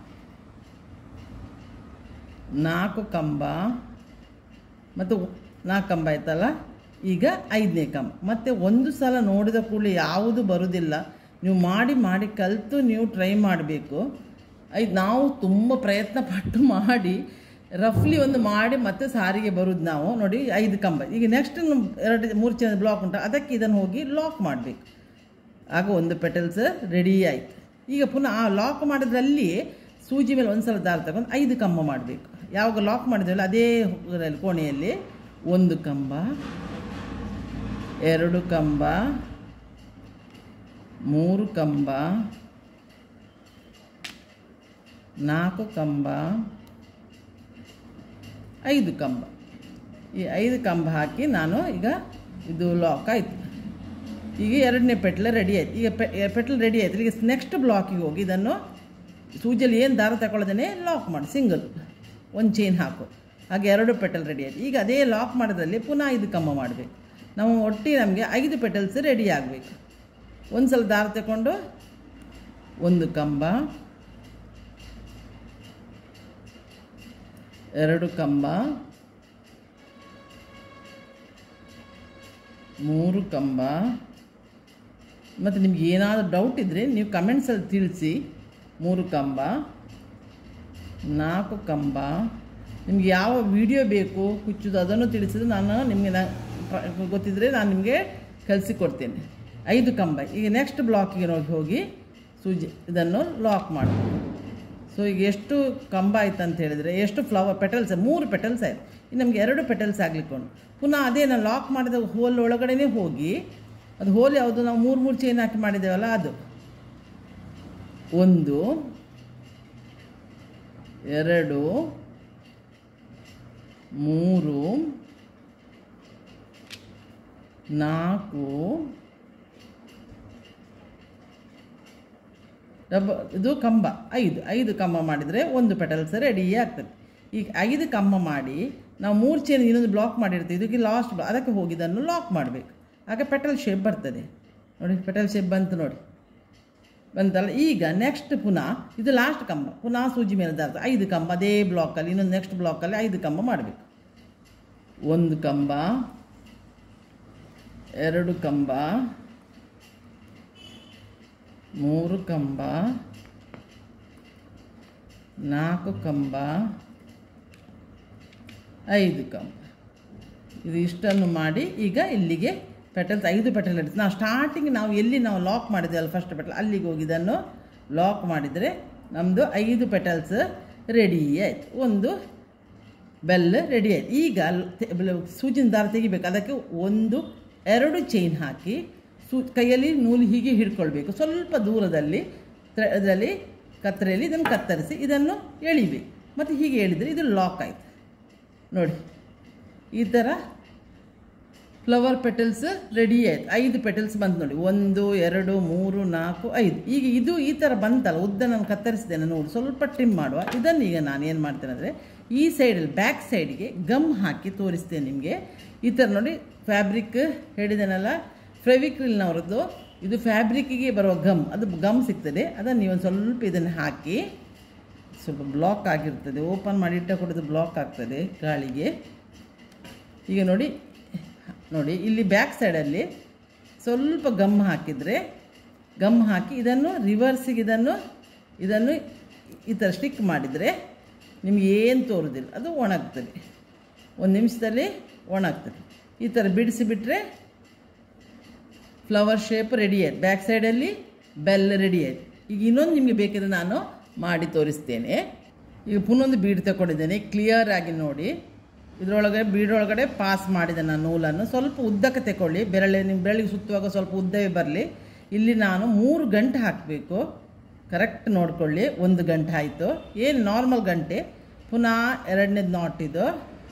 [SPEAKER 1] ನಾಲ್ಕು ಕಂಬ ಮತ್ತು ನಾಲ್ಕು ಕಂಬ ಆಯ್ತಲ್ಲ ಈಗ ಐದನೇ ಕಂಬ ಮತ್ತು ಒಂದು ಸಲ ನೋಡಿದ ಕೂಡಲೇ ಯಾವುದು ಬರುವುದಿಲ್ಲ ನೀವು ಮಾಡಿ ಮಾಡಿ ಕಲಿತು ನೀವು ಟ್ರೈ ಮಾಡಬೇಕು ಐದು ನಾವು ತುಂಬ ಪ್ರಯತ್ನ ಪಟ್ಟು ಮಾಡಿ ರಫ್ಲಿ ಒಂದು ಮಾಡಿ ಮತ್ತೆ ಸಾರಿಗೆ ಬರೋದು ನಾವು ನೋಡಿ ಐದು ಕಂಬ ಈಗ ನೆಕ್ಸ್ಟ್ ಎರಡು ಮೂರು ಚಂದ ಬ್ಲಾಕ್ ಉಂಟು ಅದಕ್ಕೆ ಇದನ್ನು ಹೋಗಿ ಲಾಕ್ ಮಾಡಬೇಕು ಆಗ ಒಂದು ಪೆಟಲ್ಸ್ ರೆಡಿ ಆಯಿತು ಈಗ ಪುನಃ ಆ ಲಾಕ್ ಮಾಡೋದ್ರಲ್ಲಿ ಸೂಜಿ ಮೇಲೆ ಒಂದು ಸಲ ದಾರ ತಗೊಂಡು ಐದು ಕಂಬ ಮಾಡಬೇಕು ಯಾವಾಗ ಲಾಕ್ ಮಾಡಿದ್ವಲ್ಲ ಅದೇ ಇದರಲ್ಲಿ ಕೋಣೆಯಲ್ಲಿ ಒಂದು ಕಂಬ ಎರಡು ಕಂಬ ಮೂರು ಕಂಬ ನಾಲ್ಕು ಕಂಬ ಐದು ಕಂಬ ಈ ಐದು ಕಂಬ ಹಾಕಿ ನಾನು ಈಗ ಇದು ಲಾಕ್ ಆಯಿತು ಈಗ ಎರಡನೇ ಪೆಟ್ಲ ರೆಡಿ ಆಯ್ತು ಈಗ ಪೆ ಪೆಟ್ಲ್ ರೆಡಿ ಆಯ್ತು ಈಗ ನೆಕ್ಸ್ಟ್ ಬ್ಲಾಕಿಗೆ ಹೋಗಿ ಇದನ್ನು ಸೂಜಿಯಲ್ಲಿ ಏನು ದಾರ ತಗೊಳ್ಳೋದೇ ಲಾಕ್ ಮಾಡಿ ಸಿಂಗಲ್ ಒಂದು ಚೈನ್ ಹಾಕು ಹಾಗೆ ಎರಡು ಪೆಟಲ್ ರೆಡಿ ಆಯ್ತು ಈಗ ಅದೇ ಲಾಕ್ ಮಾಡೋದ್ರಲ್ಲಿ ಪುನಃ ಐದು ಕಂಬ ಮಾಡಬೇಕು ನಾವು ಒಟ್ಟಿಗೆ ನಮಗೆ ಐದು ಪೆಟಲ್ಸ್ ರೆಡಿ ಆಗಬೇಕು ಒಂದು ಸಲ ದಾರ ತಗೊಂಡು ಒಂದು ಕಂಬ ಎರಡು ಕಂಬ ಮೂರು ಕಂಬ ಮತ್ತು ನಿಮ್ಗೆ ಏನಾದರೂ ಡೌಟ್ ಇದ್ದರೆ ನೀವು ಕಮೆಂಟ್ಸಲ್ಲಿ ತಿಳಿಸಿ ಮೂರು ಕಂಬ ನಾಲ್ಕು ಕಂಬ ನಿಮ್ಗೆ ಯಾವ ವಿಡಿಯೋ ಬೇಕು ಕುಚ್ಚುದು ಅದನ್ನು ತಿಳಿಸಿದ್ರೆ ನಾನು ನಿಮಗೆ ನಾ ಪ- ಗೊತ್ತಿದ್ದರೆ ನಾನು ನಿಮಗೆ ಕಲಿಸಿಕೊಡ್ತೇನೆ ಐದು ಕಂಬ ಈಗ ನೆಕ್ಸ್ಟ್ ಬ್ಲಾಕಿಗೆ ನೋಡಿ ಹೋಗಿ ಸೂಜಿ ಇದನ್ನು ಲಾಕ್ ಮಾಡಬೇಕು ಸೊ ಈಗ ಎಷ್ಟು ಕಂಬ ಆಯ್ತು ಅಂತ ಹೇಳಿದರೆ ಎಷ್ಟು ಫ್ಲವರ್ ಪೆಟಲ್ಸ್ ಮೂರು ಪೆಟಲ್ಸ್ ಆಯ್ತು ಇನ್ನು ನಮಗೆ ಎರಡು ಪೆಟಲ್ಸ್ ಆಗ್ಲಿಕ್ಕೆ ಉಂಟು ಪುನಃ ಅದೇ ನಾನು ಲಾಕ್ ಮಾಡಿದ ಹೋಲ್ ಒಳಗಡೆನೇ ಹೋಗಿ ಅದು ಹೋಲ್ ಯಾವುದು ನಾವು ಮೂರು ಮೂರು ಚೈನ್ ಹಾಕಿ ಮಾಡಿದ್ದೇವಲ್ಲ ಅದು ಒಂದು ಎರಡು ಮೂರು ನಾಲ್ಕು ಡಬ್ಬ ಇದು ಕಂಬ ಐದು ಐದು ಕಂಬ ಮಾಡಿದರೆ ಒಂದು ಪೆಟಲ್ಸ್ ರೆಡಿ ಆಗ್ತದೆ ಈಗ ಐದು ಕಂಬ ಮಾಡಿ ನಾವು ಮೂರು ಚೈನ್ ಇನ್ನೊಂದು ಬ್ಲಾಕ್ ಮಾಡಿರ್ತೀವಿ ಇದಕ್ಕೆ ಲಾಸ್ಟ್ ಅದಕ್ಕೆ ಹೋಗಿ ಇದನ್ನು ಲಾಕ್ ಮಾಡಬೇಕು ಆಗ ಪೆಟಲ್ ಶೇಪ್ ಬರ್ತದೆ ನೋಡಿ ಪೆಟಲ್ ಶೇಪ್ ಬಂತು ನೋಡಿ ಬಂತಲ್ಲ ಈಗ ನೆಕ್ಸ್ಟ್ ಪುನಃ ಇದು ಲಾಸ್ಟ್ ಕಂಬ ಪುನಃ ಸೂಜಿ ಮೇಲೆ ದಾರ ಐದು ಕಂಬ ಅದೇ ಬ್ಲಾಕಲ್ಲಿ ಇನ್ನೊಂದು ನೆಕ್ಸ್ಟ್ ಬ್ಲಾಕಲ್ಲಿ ಐದು ಕಂಬ ಮಾಡಬೇಕು ಒಂದು ಕಂಬ ಎರಡು ಕಂಬ ಮೂರು ಕಂಬ ನಾಲ್ಕು ಕಂಬ ಐದು ಕಂಬ ಇದು ಇಷ್ಟನ್ನು ಮಾಡಿ ಈಗ ಇಲ್ಲಿಗೆ ಪೆಟಲ್ಸ್ ಐದು ಪೆಟಲ್ ಇಡ್ತೀವಿ ನಾವು ಸ್ಟಾರ್ಟಿಂಗ್ ನಾವು ಎಲ್ಲಿ ನಾವು ಲಾಕ್ ಮಾಡಿದ್ದೇವಲ್ಲ ಫಸ್ಟ್ ಪೆಟಲ್ ಅಲ್ಲಿಗೆ ಹೋಗಿ ಇದನ್ನು ಲಾಕ್ ಮಾಡಿದರೆ ನಮ್ಮದು ಐದು ಪೆಟಲ್ಸ್ ರೆಡಿ ಆಯಿತು ಒಂದು ಬೆಲ್ ರೆಡಿ ಆಯ್ತು ಈಗ ತೆ- ಬಲ- ಸೂಜಿನ ದಾರ ತೆಗಿಬೇಕು ಅದಕ್ಕೆ ಒಂದು ಎರಡು ಚೈನ್ ಹಾಕಿ ಸೂ ಕೈಯಲ್ಲಿ ನೂಲು ಹೀಗೆ ಹಿಡ್ಕೊಳ್ಬೇಕು ಸ್ವಲ್ಪ ದೂರದಲ್ಲಿ ಅದರಲ್ಲಿ ಕತ್ತರಿಯಲ್ಲಿ ಇದನ್ನು ಕತ್ತರಿಸಿ ಇದನ್ನು ಎಳಿಬೇಕು ಮತ್ತು ಹೀಗೆ ಎಳಿದರೆ ಇದು ಲಾಕ್ ಆಯಿತು ನೋಡಿ ಈ ಥರ ಫ್ಲವರ್ ಪೆಟಲ್ಸ್ ರೆಡಿ ಆಯ್ತು ಐದು ಪೆಟಲ್ಸ್ ಬಂತು ನೋಡಿ ಒಂದು ಎರಡು ಮೂರು ನಾಲ್ಕು ಐದು ಈಗ ಇದು ಈ ಥರ ಬಂತಲ್ಲ ಉದ್ದ ನಾನು ಕತ್ತರಿಸಿದ್ದೇನೆ ನೋಡಿ ಸ್ವಲ್ಪ ಟ್ರಿಮ್ ಮಾಡುವ ಇದನ್ನು ಈಗ ನಾನು ಏನು ಮಾಡ್ತೇನೆ ಅಂದರೆ ಈ ಸೈಡಲ್ಲಿ ಬ್ಯಾಕ್ ಸೈಡ್ಗೆ ಗಮ್ ಹಾಕಿ ತೋರಿಸ್ತೇನೆ ನಿಮಗೆ ಈ ಥರ ನೋಡಿ ಫ್ಯಾಬ್ರಿಕ್ ಹೇಳಿದ್ದೇನಲ್ಲ ಫೆವಿಕ್ರಿಲ್ನವ್ರದ್ದು ಇದು ಫ್ಯಾಬ್ರಿಕ್ಕಿಗೆ ಬರುವ ಗಮ್ ಅದು ಗಮ್ ಸಿಗ್ತದೆ ಅದನ್ನು ನೀವು ಒಂದು ಸ್ವಲ್ಪ ಇದನ್ನು ಹಾಕಿ ಸ್ವಲ್ಪ ಬ್ಲಾಕ್ ಆಗಿರ್ತದೆ ಓಪನ್ ಮಾಡಿ ಇಟ್ಟ ಕೊಡೋದು ಬ್ಲಾಕ್ ಆಗ್ತದೆ ಗಾಳಿಗೆ ಈಗ ನೋಡಿ ನೋಡಿ ಇಲ್ಲಿ ಬ್ಯಾಕ್ ಸೈಡಲ್ಲಿ ಸ್ವಲ್ಪ ಗಮ್ ಹಾಕಿದರೆ ಗಮ್ ಹಾಕಿ ಇದನ್ನು ರಿವರ್ಸಿಗೆ ಇದನ್ನು ಇದನ್ನು ಈ ಥರ ಸ್ಟಿಕ್ ಮಾಡಿದರೆ ನಿಮ್ಗೆ ಏನು ತೋರೋದಿಲ್ಲ ಅದು ಒಣಗ್ತದೆ ಒಂದು ನಿಮಿಷದಲ್ಲಿ ಒಣಗ್ತದೆ ಈ ಥರ ಬಿಡಿಸಿ ಬಿಟ್ಟರೆ ಫ್ಲವರ್ ಶೇಪ್ ರೆಡಿ ಆಯ್ತು ಬ್ಯಾಕ್ ಸೈಡಲ್ಲಿ ಬೆಲ್ ರೆಡಿ ಆಯ್ತು ಈಗ ಇನ್ನೊಂದು ನಿಮಗೆ ಬೇಕಿದ್ರೆ ನಾನು ಮಾಡಿ ತೋರಿಸ್ತೇನೆ ಈಗ ಪುನೊಂದು ಬೀಡ್ ತಗೊಂಡಿದ್ದೇನೆ ಕ್ಲಿಯರ್ ಆಗಿ ನೋಡಿ ಇದರೊಳಗೆ ಬೀಡೊಳಗಡೆ ಪಾಸ್ ಮಾಡಿದೆ ನಾನು ನೂಲನ್ನು ಸ್ವಲ್ಪ ಉದ್ದಕ್ಕೆ ತಗೊಳ್ಳಿ ಬೆರಳೆ ನಿಮ್ಮ ಬೆರಳಿಗೆ ಸುತ್ತುವಾಗ ಸ್ವಲ್ಪ ಉದ್ದವೇ ಬರಲಿ ಇಲ್ಲಿ ನಾನು ಮೂರು ಗಂಟೆ ಹಾಕಬೇಕು ಕರೆಕ್ಟ್ ನೋಡ್ಕೊಳ್ಳಿ ಒಂದು ಗಂಟೆ ಆಯಿತು ಏನು ನಾರ್ಮಲ್ ಗಂಟೆ ಪುನಃ ಎರಡನೇದು ನಾಟ್ ಇದು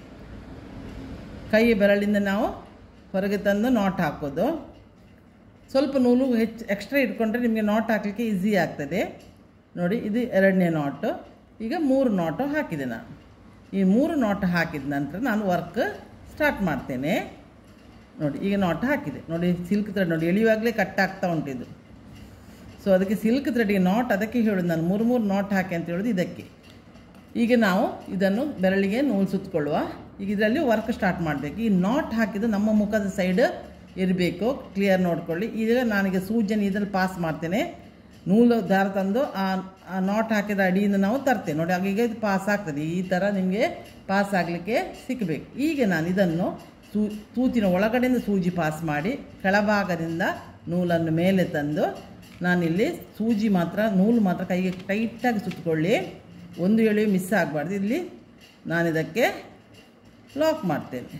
[SPEAKER 1] ಕೈ ಬೆರಳಿಂದ ನಾವು ಹೊರಗೆ ತಂದು ನಾಟ್ ಹಾಕೋದು ಸ್ವಲ್ಪ ನೂಲು ಹೆಚ್ಚು ಎಕ್ಸ್ಟ್ರಾ ಇಟ್ಕೊಂಡ್ರೆ ನಿಮಗೆ ನಾಟ್ ಹಾಕಲಿಕ್ಕೆ ಈಸಿ ಆಗ್ತದೆ ನೋಡಿ ಇದು ಎರಡನೇ ನಾಟು ಈಗ ಮೂರು ನಾಟು ಹಾಕಿದೆ ನಾನು ಈ ಮೂರು ನಾಟ್ ಹಾಕಿದ ನಂತರ ನಾನು ವರ್ಕ್ ಸ್ಟಾರ್ಟ್ ಮಾಡ್ತೇನೆ ನೋಡಿ ಈಗ ನಾಟ್ ಹಾಕಿದೆ ನೋಡಿ ಸಿಲ್ಕ್ ಥ್ರೆಡ್ ನೋಡಿ ಎಳೆಯುವಾಗಲೇ ಕಟ್ ಆಗ್ತಾ ಉಂಟಿದು ಸೊ ಅದಕ್ಕೆ ಸಿಲ್ಕ್ ಥ್ರೆಡ್ಗೆ ನಾಟ್ ಅದಕ್ಕೆ ಹೇಳೋದು ನಾನು ಮೂರು ಮೂರು ನಾಟ್ ಹಾಕಿ ಅಂತ ಹೇಳೋದು ಇದಕ್ಕೆ ಈಗ ನಾವು ಇದನ್ನು ಬೆರಳಿಗೆ ನೂಲು ಸುತ್ತಕೊಳ್ಳುವ ಈಗ ಇದರಲ್ಲಿ ವರ್ಕ್ ಸ್ಟಾರ್ಟ್ ಮಾಡಬೇಕು ಈ ನಾಟ್ ಹಾಕಿದ್ದು ನಮ್ಮ ಮುಖದ ಸೈಡ್ ಇರಬೇಕು ಕ್ಲಿಯರ್ ನೋಡ್ಕೊಳ್ಳಿ ಈಗ ನಾನೀಗ ಸೂಜನ್ ಇದನ್ನು ಪಾಸ್ ಮಾಡ್ತೇನೆ ನೂಲು ದಾರ ತಂದು ಆ ಆ ನಾಟ್ ಹಾಕಿದ ಅಡಿಯಿಂದ ನಾವು ತರ್ತೇವೆ ನೋಡಿ ಆಗ ಈಗ ಇದು ಪಾಸ್ ಆಗ್ತದೆ ಈ ಥರ ನಿಮಗೆ ಪಾಸ್ ಆಗಲಿಕ್ಕೆ ಸಿಕ್ಕಬೇಕು ಈಗ ನಾನು ಇದನ್ನು ಸೂ ತೂತಿನ ಒಳಗಡೆಯಿಂದ ಸೂಜಿ ಪಾಸ್ ಮಾಡಿ ಕೆಳಭಾಗದಿಂದ ನೂಲನ್ನು ಮೇಲೆ ತಂದು ನಾನಿಲ್ಲಿ ಸೂಜಿ ಮಾತ್ರ ನೂಲು ಮಾತ್ರ ಕೈಗೆ ಟೈಟಾಗಿ ಸುತ್ತಕೊಳ್ಳಿ ಒಂದು ಎಳೆಯು ಮಿಸ್ ಆಗಬಾರ್ದು ಇಲ್ಲಿ ನಾನಿದಕ್ಕೆ ಲಾಕ್ ಮಾಡ್ತೇನೆ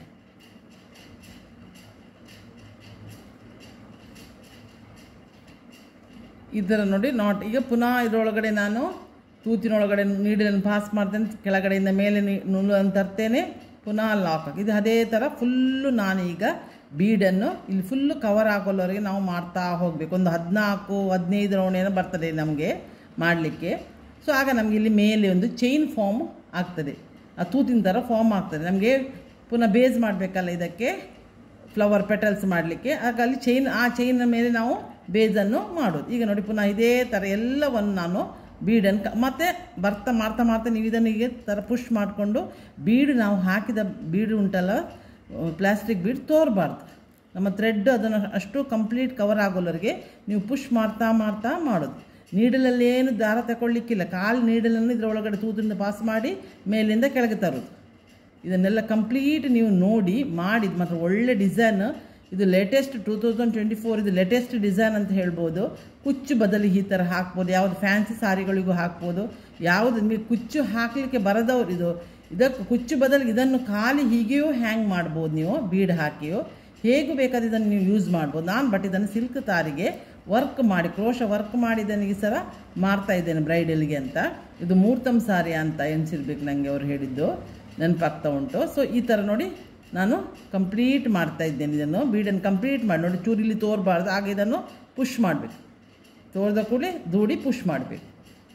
[SPEAKER 1] ಈ ಥರ ನೋಡಿ ನಾಟ್ ಈಗ ಪುನಃ ಇದರೊಳಗಡೆ ನಾನು ತೂತಿನೊಳಗಡೆ ನೀಡಲನ್ನು ಪಾಸ್ ಮಾಡ್ತೇನೆ ಕೆಳಗಡೆಯಿಂದ ಮೇಲೆ ನೀ- ನೂಲನ್ನು ತರ್ತೇನೆ ಪುನಃ ಲಾಕ್ ಹಾಕಿ ಇದು ಅದೇ ಥರ ಫುಲ್ಲು ನಾನು ಈಗ ಬೀಡನ್ನು ಇಲ್ಲಿ ಫುಲ್ಲು ಕವರ್ ಹಾಕೋಲ್ಲವರೆಗೆ ನಾವು ಮಾಡ್ತಾ ಹೋಗಬೇಕು ಒಂದು ಹದಿನಾಲ್ಕು ಹದಿನೈದು ರೌಂಡ್ ಏನೋ ಬರ್ತದೆ ನಮಗೆ ಮಾಡಲಿಕ್ಕೆ ಸೊ ಆಗ ನಮಗೆ ಇಲ್ಲಿ ಮೇಲೆ ಒಂದು ಚೈನ್ ಫಾರ್ಮ್ ಆಗ್ತದೆ ಆ ತೂತಿನ ಥರ ಫಾರ್ಮ್ ಆಗ್ತದೆ ನಮಗೆ ಪುನಃ ಬೇಸ್ ಮಾಡಬೇಕಲ್ಲ ಇದಕ್ಕೆ ಫ್ಲವರ್ ಪೆಟಲ್ಸ್ ಮಾಡಲಿಕ್ಕೆ ಆಗ ಅಲ್ಲಿ ಚೈನ್ ಆ ಚೈನ್ನ ಮೇಲೆ ನಾವು ಬೇಜನ್ನು ಮಾಡೋದು ಈಗ ನೋಡಿ ಪುನಃ ಇದೇ ಥರ ಎಲ್ಲವನ್ನು ನಾನು ಬೀಡನ್ನು ಕ ಮತ್ತೆ ಬರ್ತಾ ಮಾಡ್ತಾ ಮಾಡ್ತಾ ನೀವು ಇದನ್ನು ಹೀಗೆ ಥರ ಪುಷ್ ಮಾಡಿಕೊಂಡು ಬೀಡು ನಾವು ಹಾಕಿದ ಬೀಡು ಉಂಟಲ್ಲ ಪ್ಲಾಸ್ಟಿಕ್ ಬೀಡ್ ತೋರಬಾರ್ದು ನಮ್ಮ ಥ್ರೆಡ್ ಅದನ್ನು ಅಷ್ಟು ಕಂಪ್ಲೀಟ್ ಕವರ್ ಆಗೋಲ್ಲವರೆಗೆ ನೀವು ಪುಷ್ ಮಾಡ್ತಾ ಮಾಡ್ತಾ ಮಾಡೋದು ನೀಡಲಲ್ಲಿ ಏನು ದಾರ ತಗೊಳ್ಲಿಕ್ಕಿಲ್ಲ ಕಾಲು ನೀಡಲನ್ನು ಇದರೊಳಗಡೆ ತೂತಿನಿಂದ ಪಾಸ್ ಮಾಡಿ ಮೇಲಿಂದ ಕೆಳಗೆ ತರೋದು ಇದನ್ನೆಲ್ಲ ಕಂಪ್ಲೀಟ್ ನೀವು ನೋಡಿ ಮಾಡಿದ ಮಾತ್ರ ಒಳ್ಳೆ ಡಿಸೈನ್ ಇದು latest two thousand twenty four ಇದು ಲೇಟೆಸ್ಟ್ ಡಿಸೈನ್ ಅಂತ ಹೇಳ್ಬೋದು ಕುಚ್ಚು ಬದಲು ಈ ಥರ ಹಾಕ್ಬೋದು ಯಾವುದು ಫ್ಯಾನ್ಸಿ ಸಾರಿಗಳಿಗೂ ಹಾಕ್ಬೋದು ಯಾವುದು ನಿಮಗೆ ಕುಚ್ಚು ಹಾಕಲಿಕ್ಕೆ ಬರದವ್ರು ಇದು ಇದಕ್ಕೆ ಕುಚ್ಚು ಬದಲು ಇದನ್ನು ಖಾಲಿ ಹೀಗೆಯೂ ಹ್ಯಾಂಗ್ ಮಾಡ್ಬೋದು ನೀವು ಬೀಡ್ ಹಾಕಿಯೋ ಹೇಗೂ ಬೇಕಾದ್ರೆ ಇದನ್ನು ನೀವು ಯೂಸ್ ಮಾಡ್ಬೋದು ನಾನು ಬಟ್ ಇದನ್ನು ಸಿಲ್ಕ್ ತಾರಿಗೆ ವರ್ಕ್ ಮಾಡಿ ಕ್ರೋಶ ವರ್ಕ್ ಮಾಡಿ ಇದನ್ನು ಈ ಸಲ ಮಾರ್ತಾ ಇದ್ದೇನೆ ಬ್ರೈಡಲ್ಗೆ ಅಂತ ಇದು ಮೂರ್ತಮ್ ಸಾರಿ ಅಂತ ಎನ್ಸಿರ್ಬೇಕು ನನಗೆ ಅವ್ರು ಹೇಳಿದ್ದು ನೆನಪಾಗ್ತಾ ಉಂಟು ಸೊ ಈ ಥರ ನೋಡಿ ನಾನು ಕಂಪ್ಲೀಟ್ ಮಾಡ್ತಾ ಇದ್ದೇನೆ ಇದನ್ನು ಬೀಡನ್ನು ಕಂಪ್ಲೀಟ್ ಮಾಡಿ ನೋಡಿ ಚೂರಿಲಿ ತೋರಬಾರ್ದು ಆಗ ಇದನ್ನು ಪುಷ್ ಮಾಡಬೇಕು ತೋರ್ದ ಕೂಡಲೇ ದೂಡಿ ಪುಷ್ ಮಾಡಬೇಕು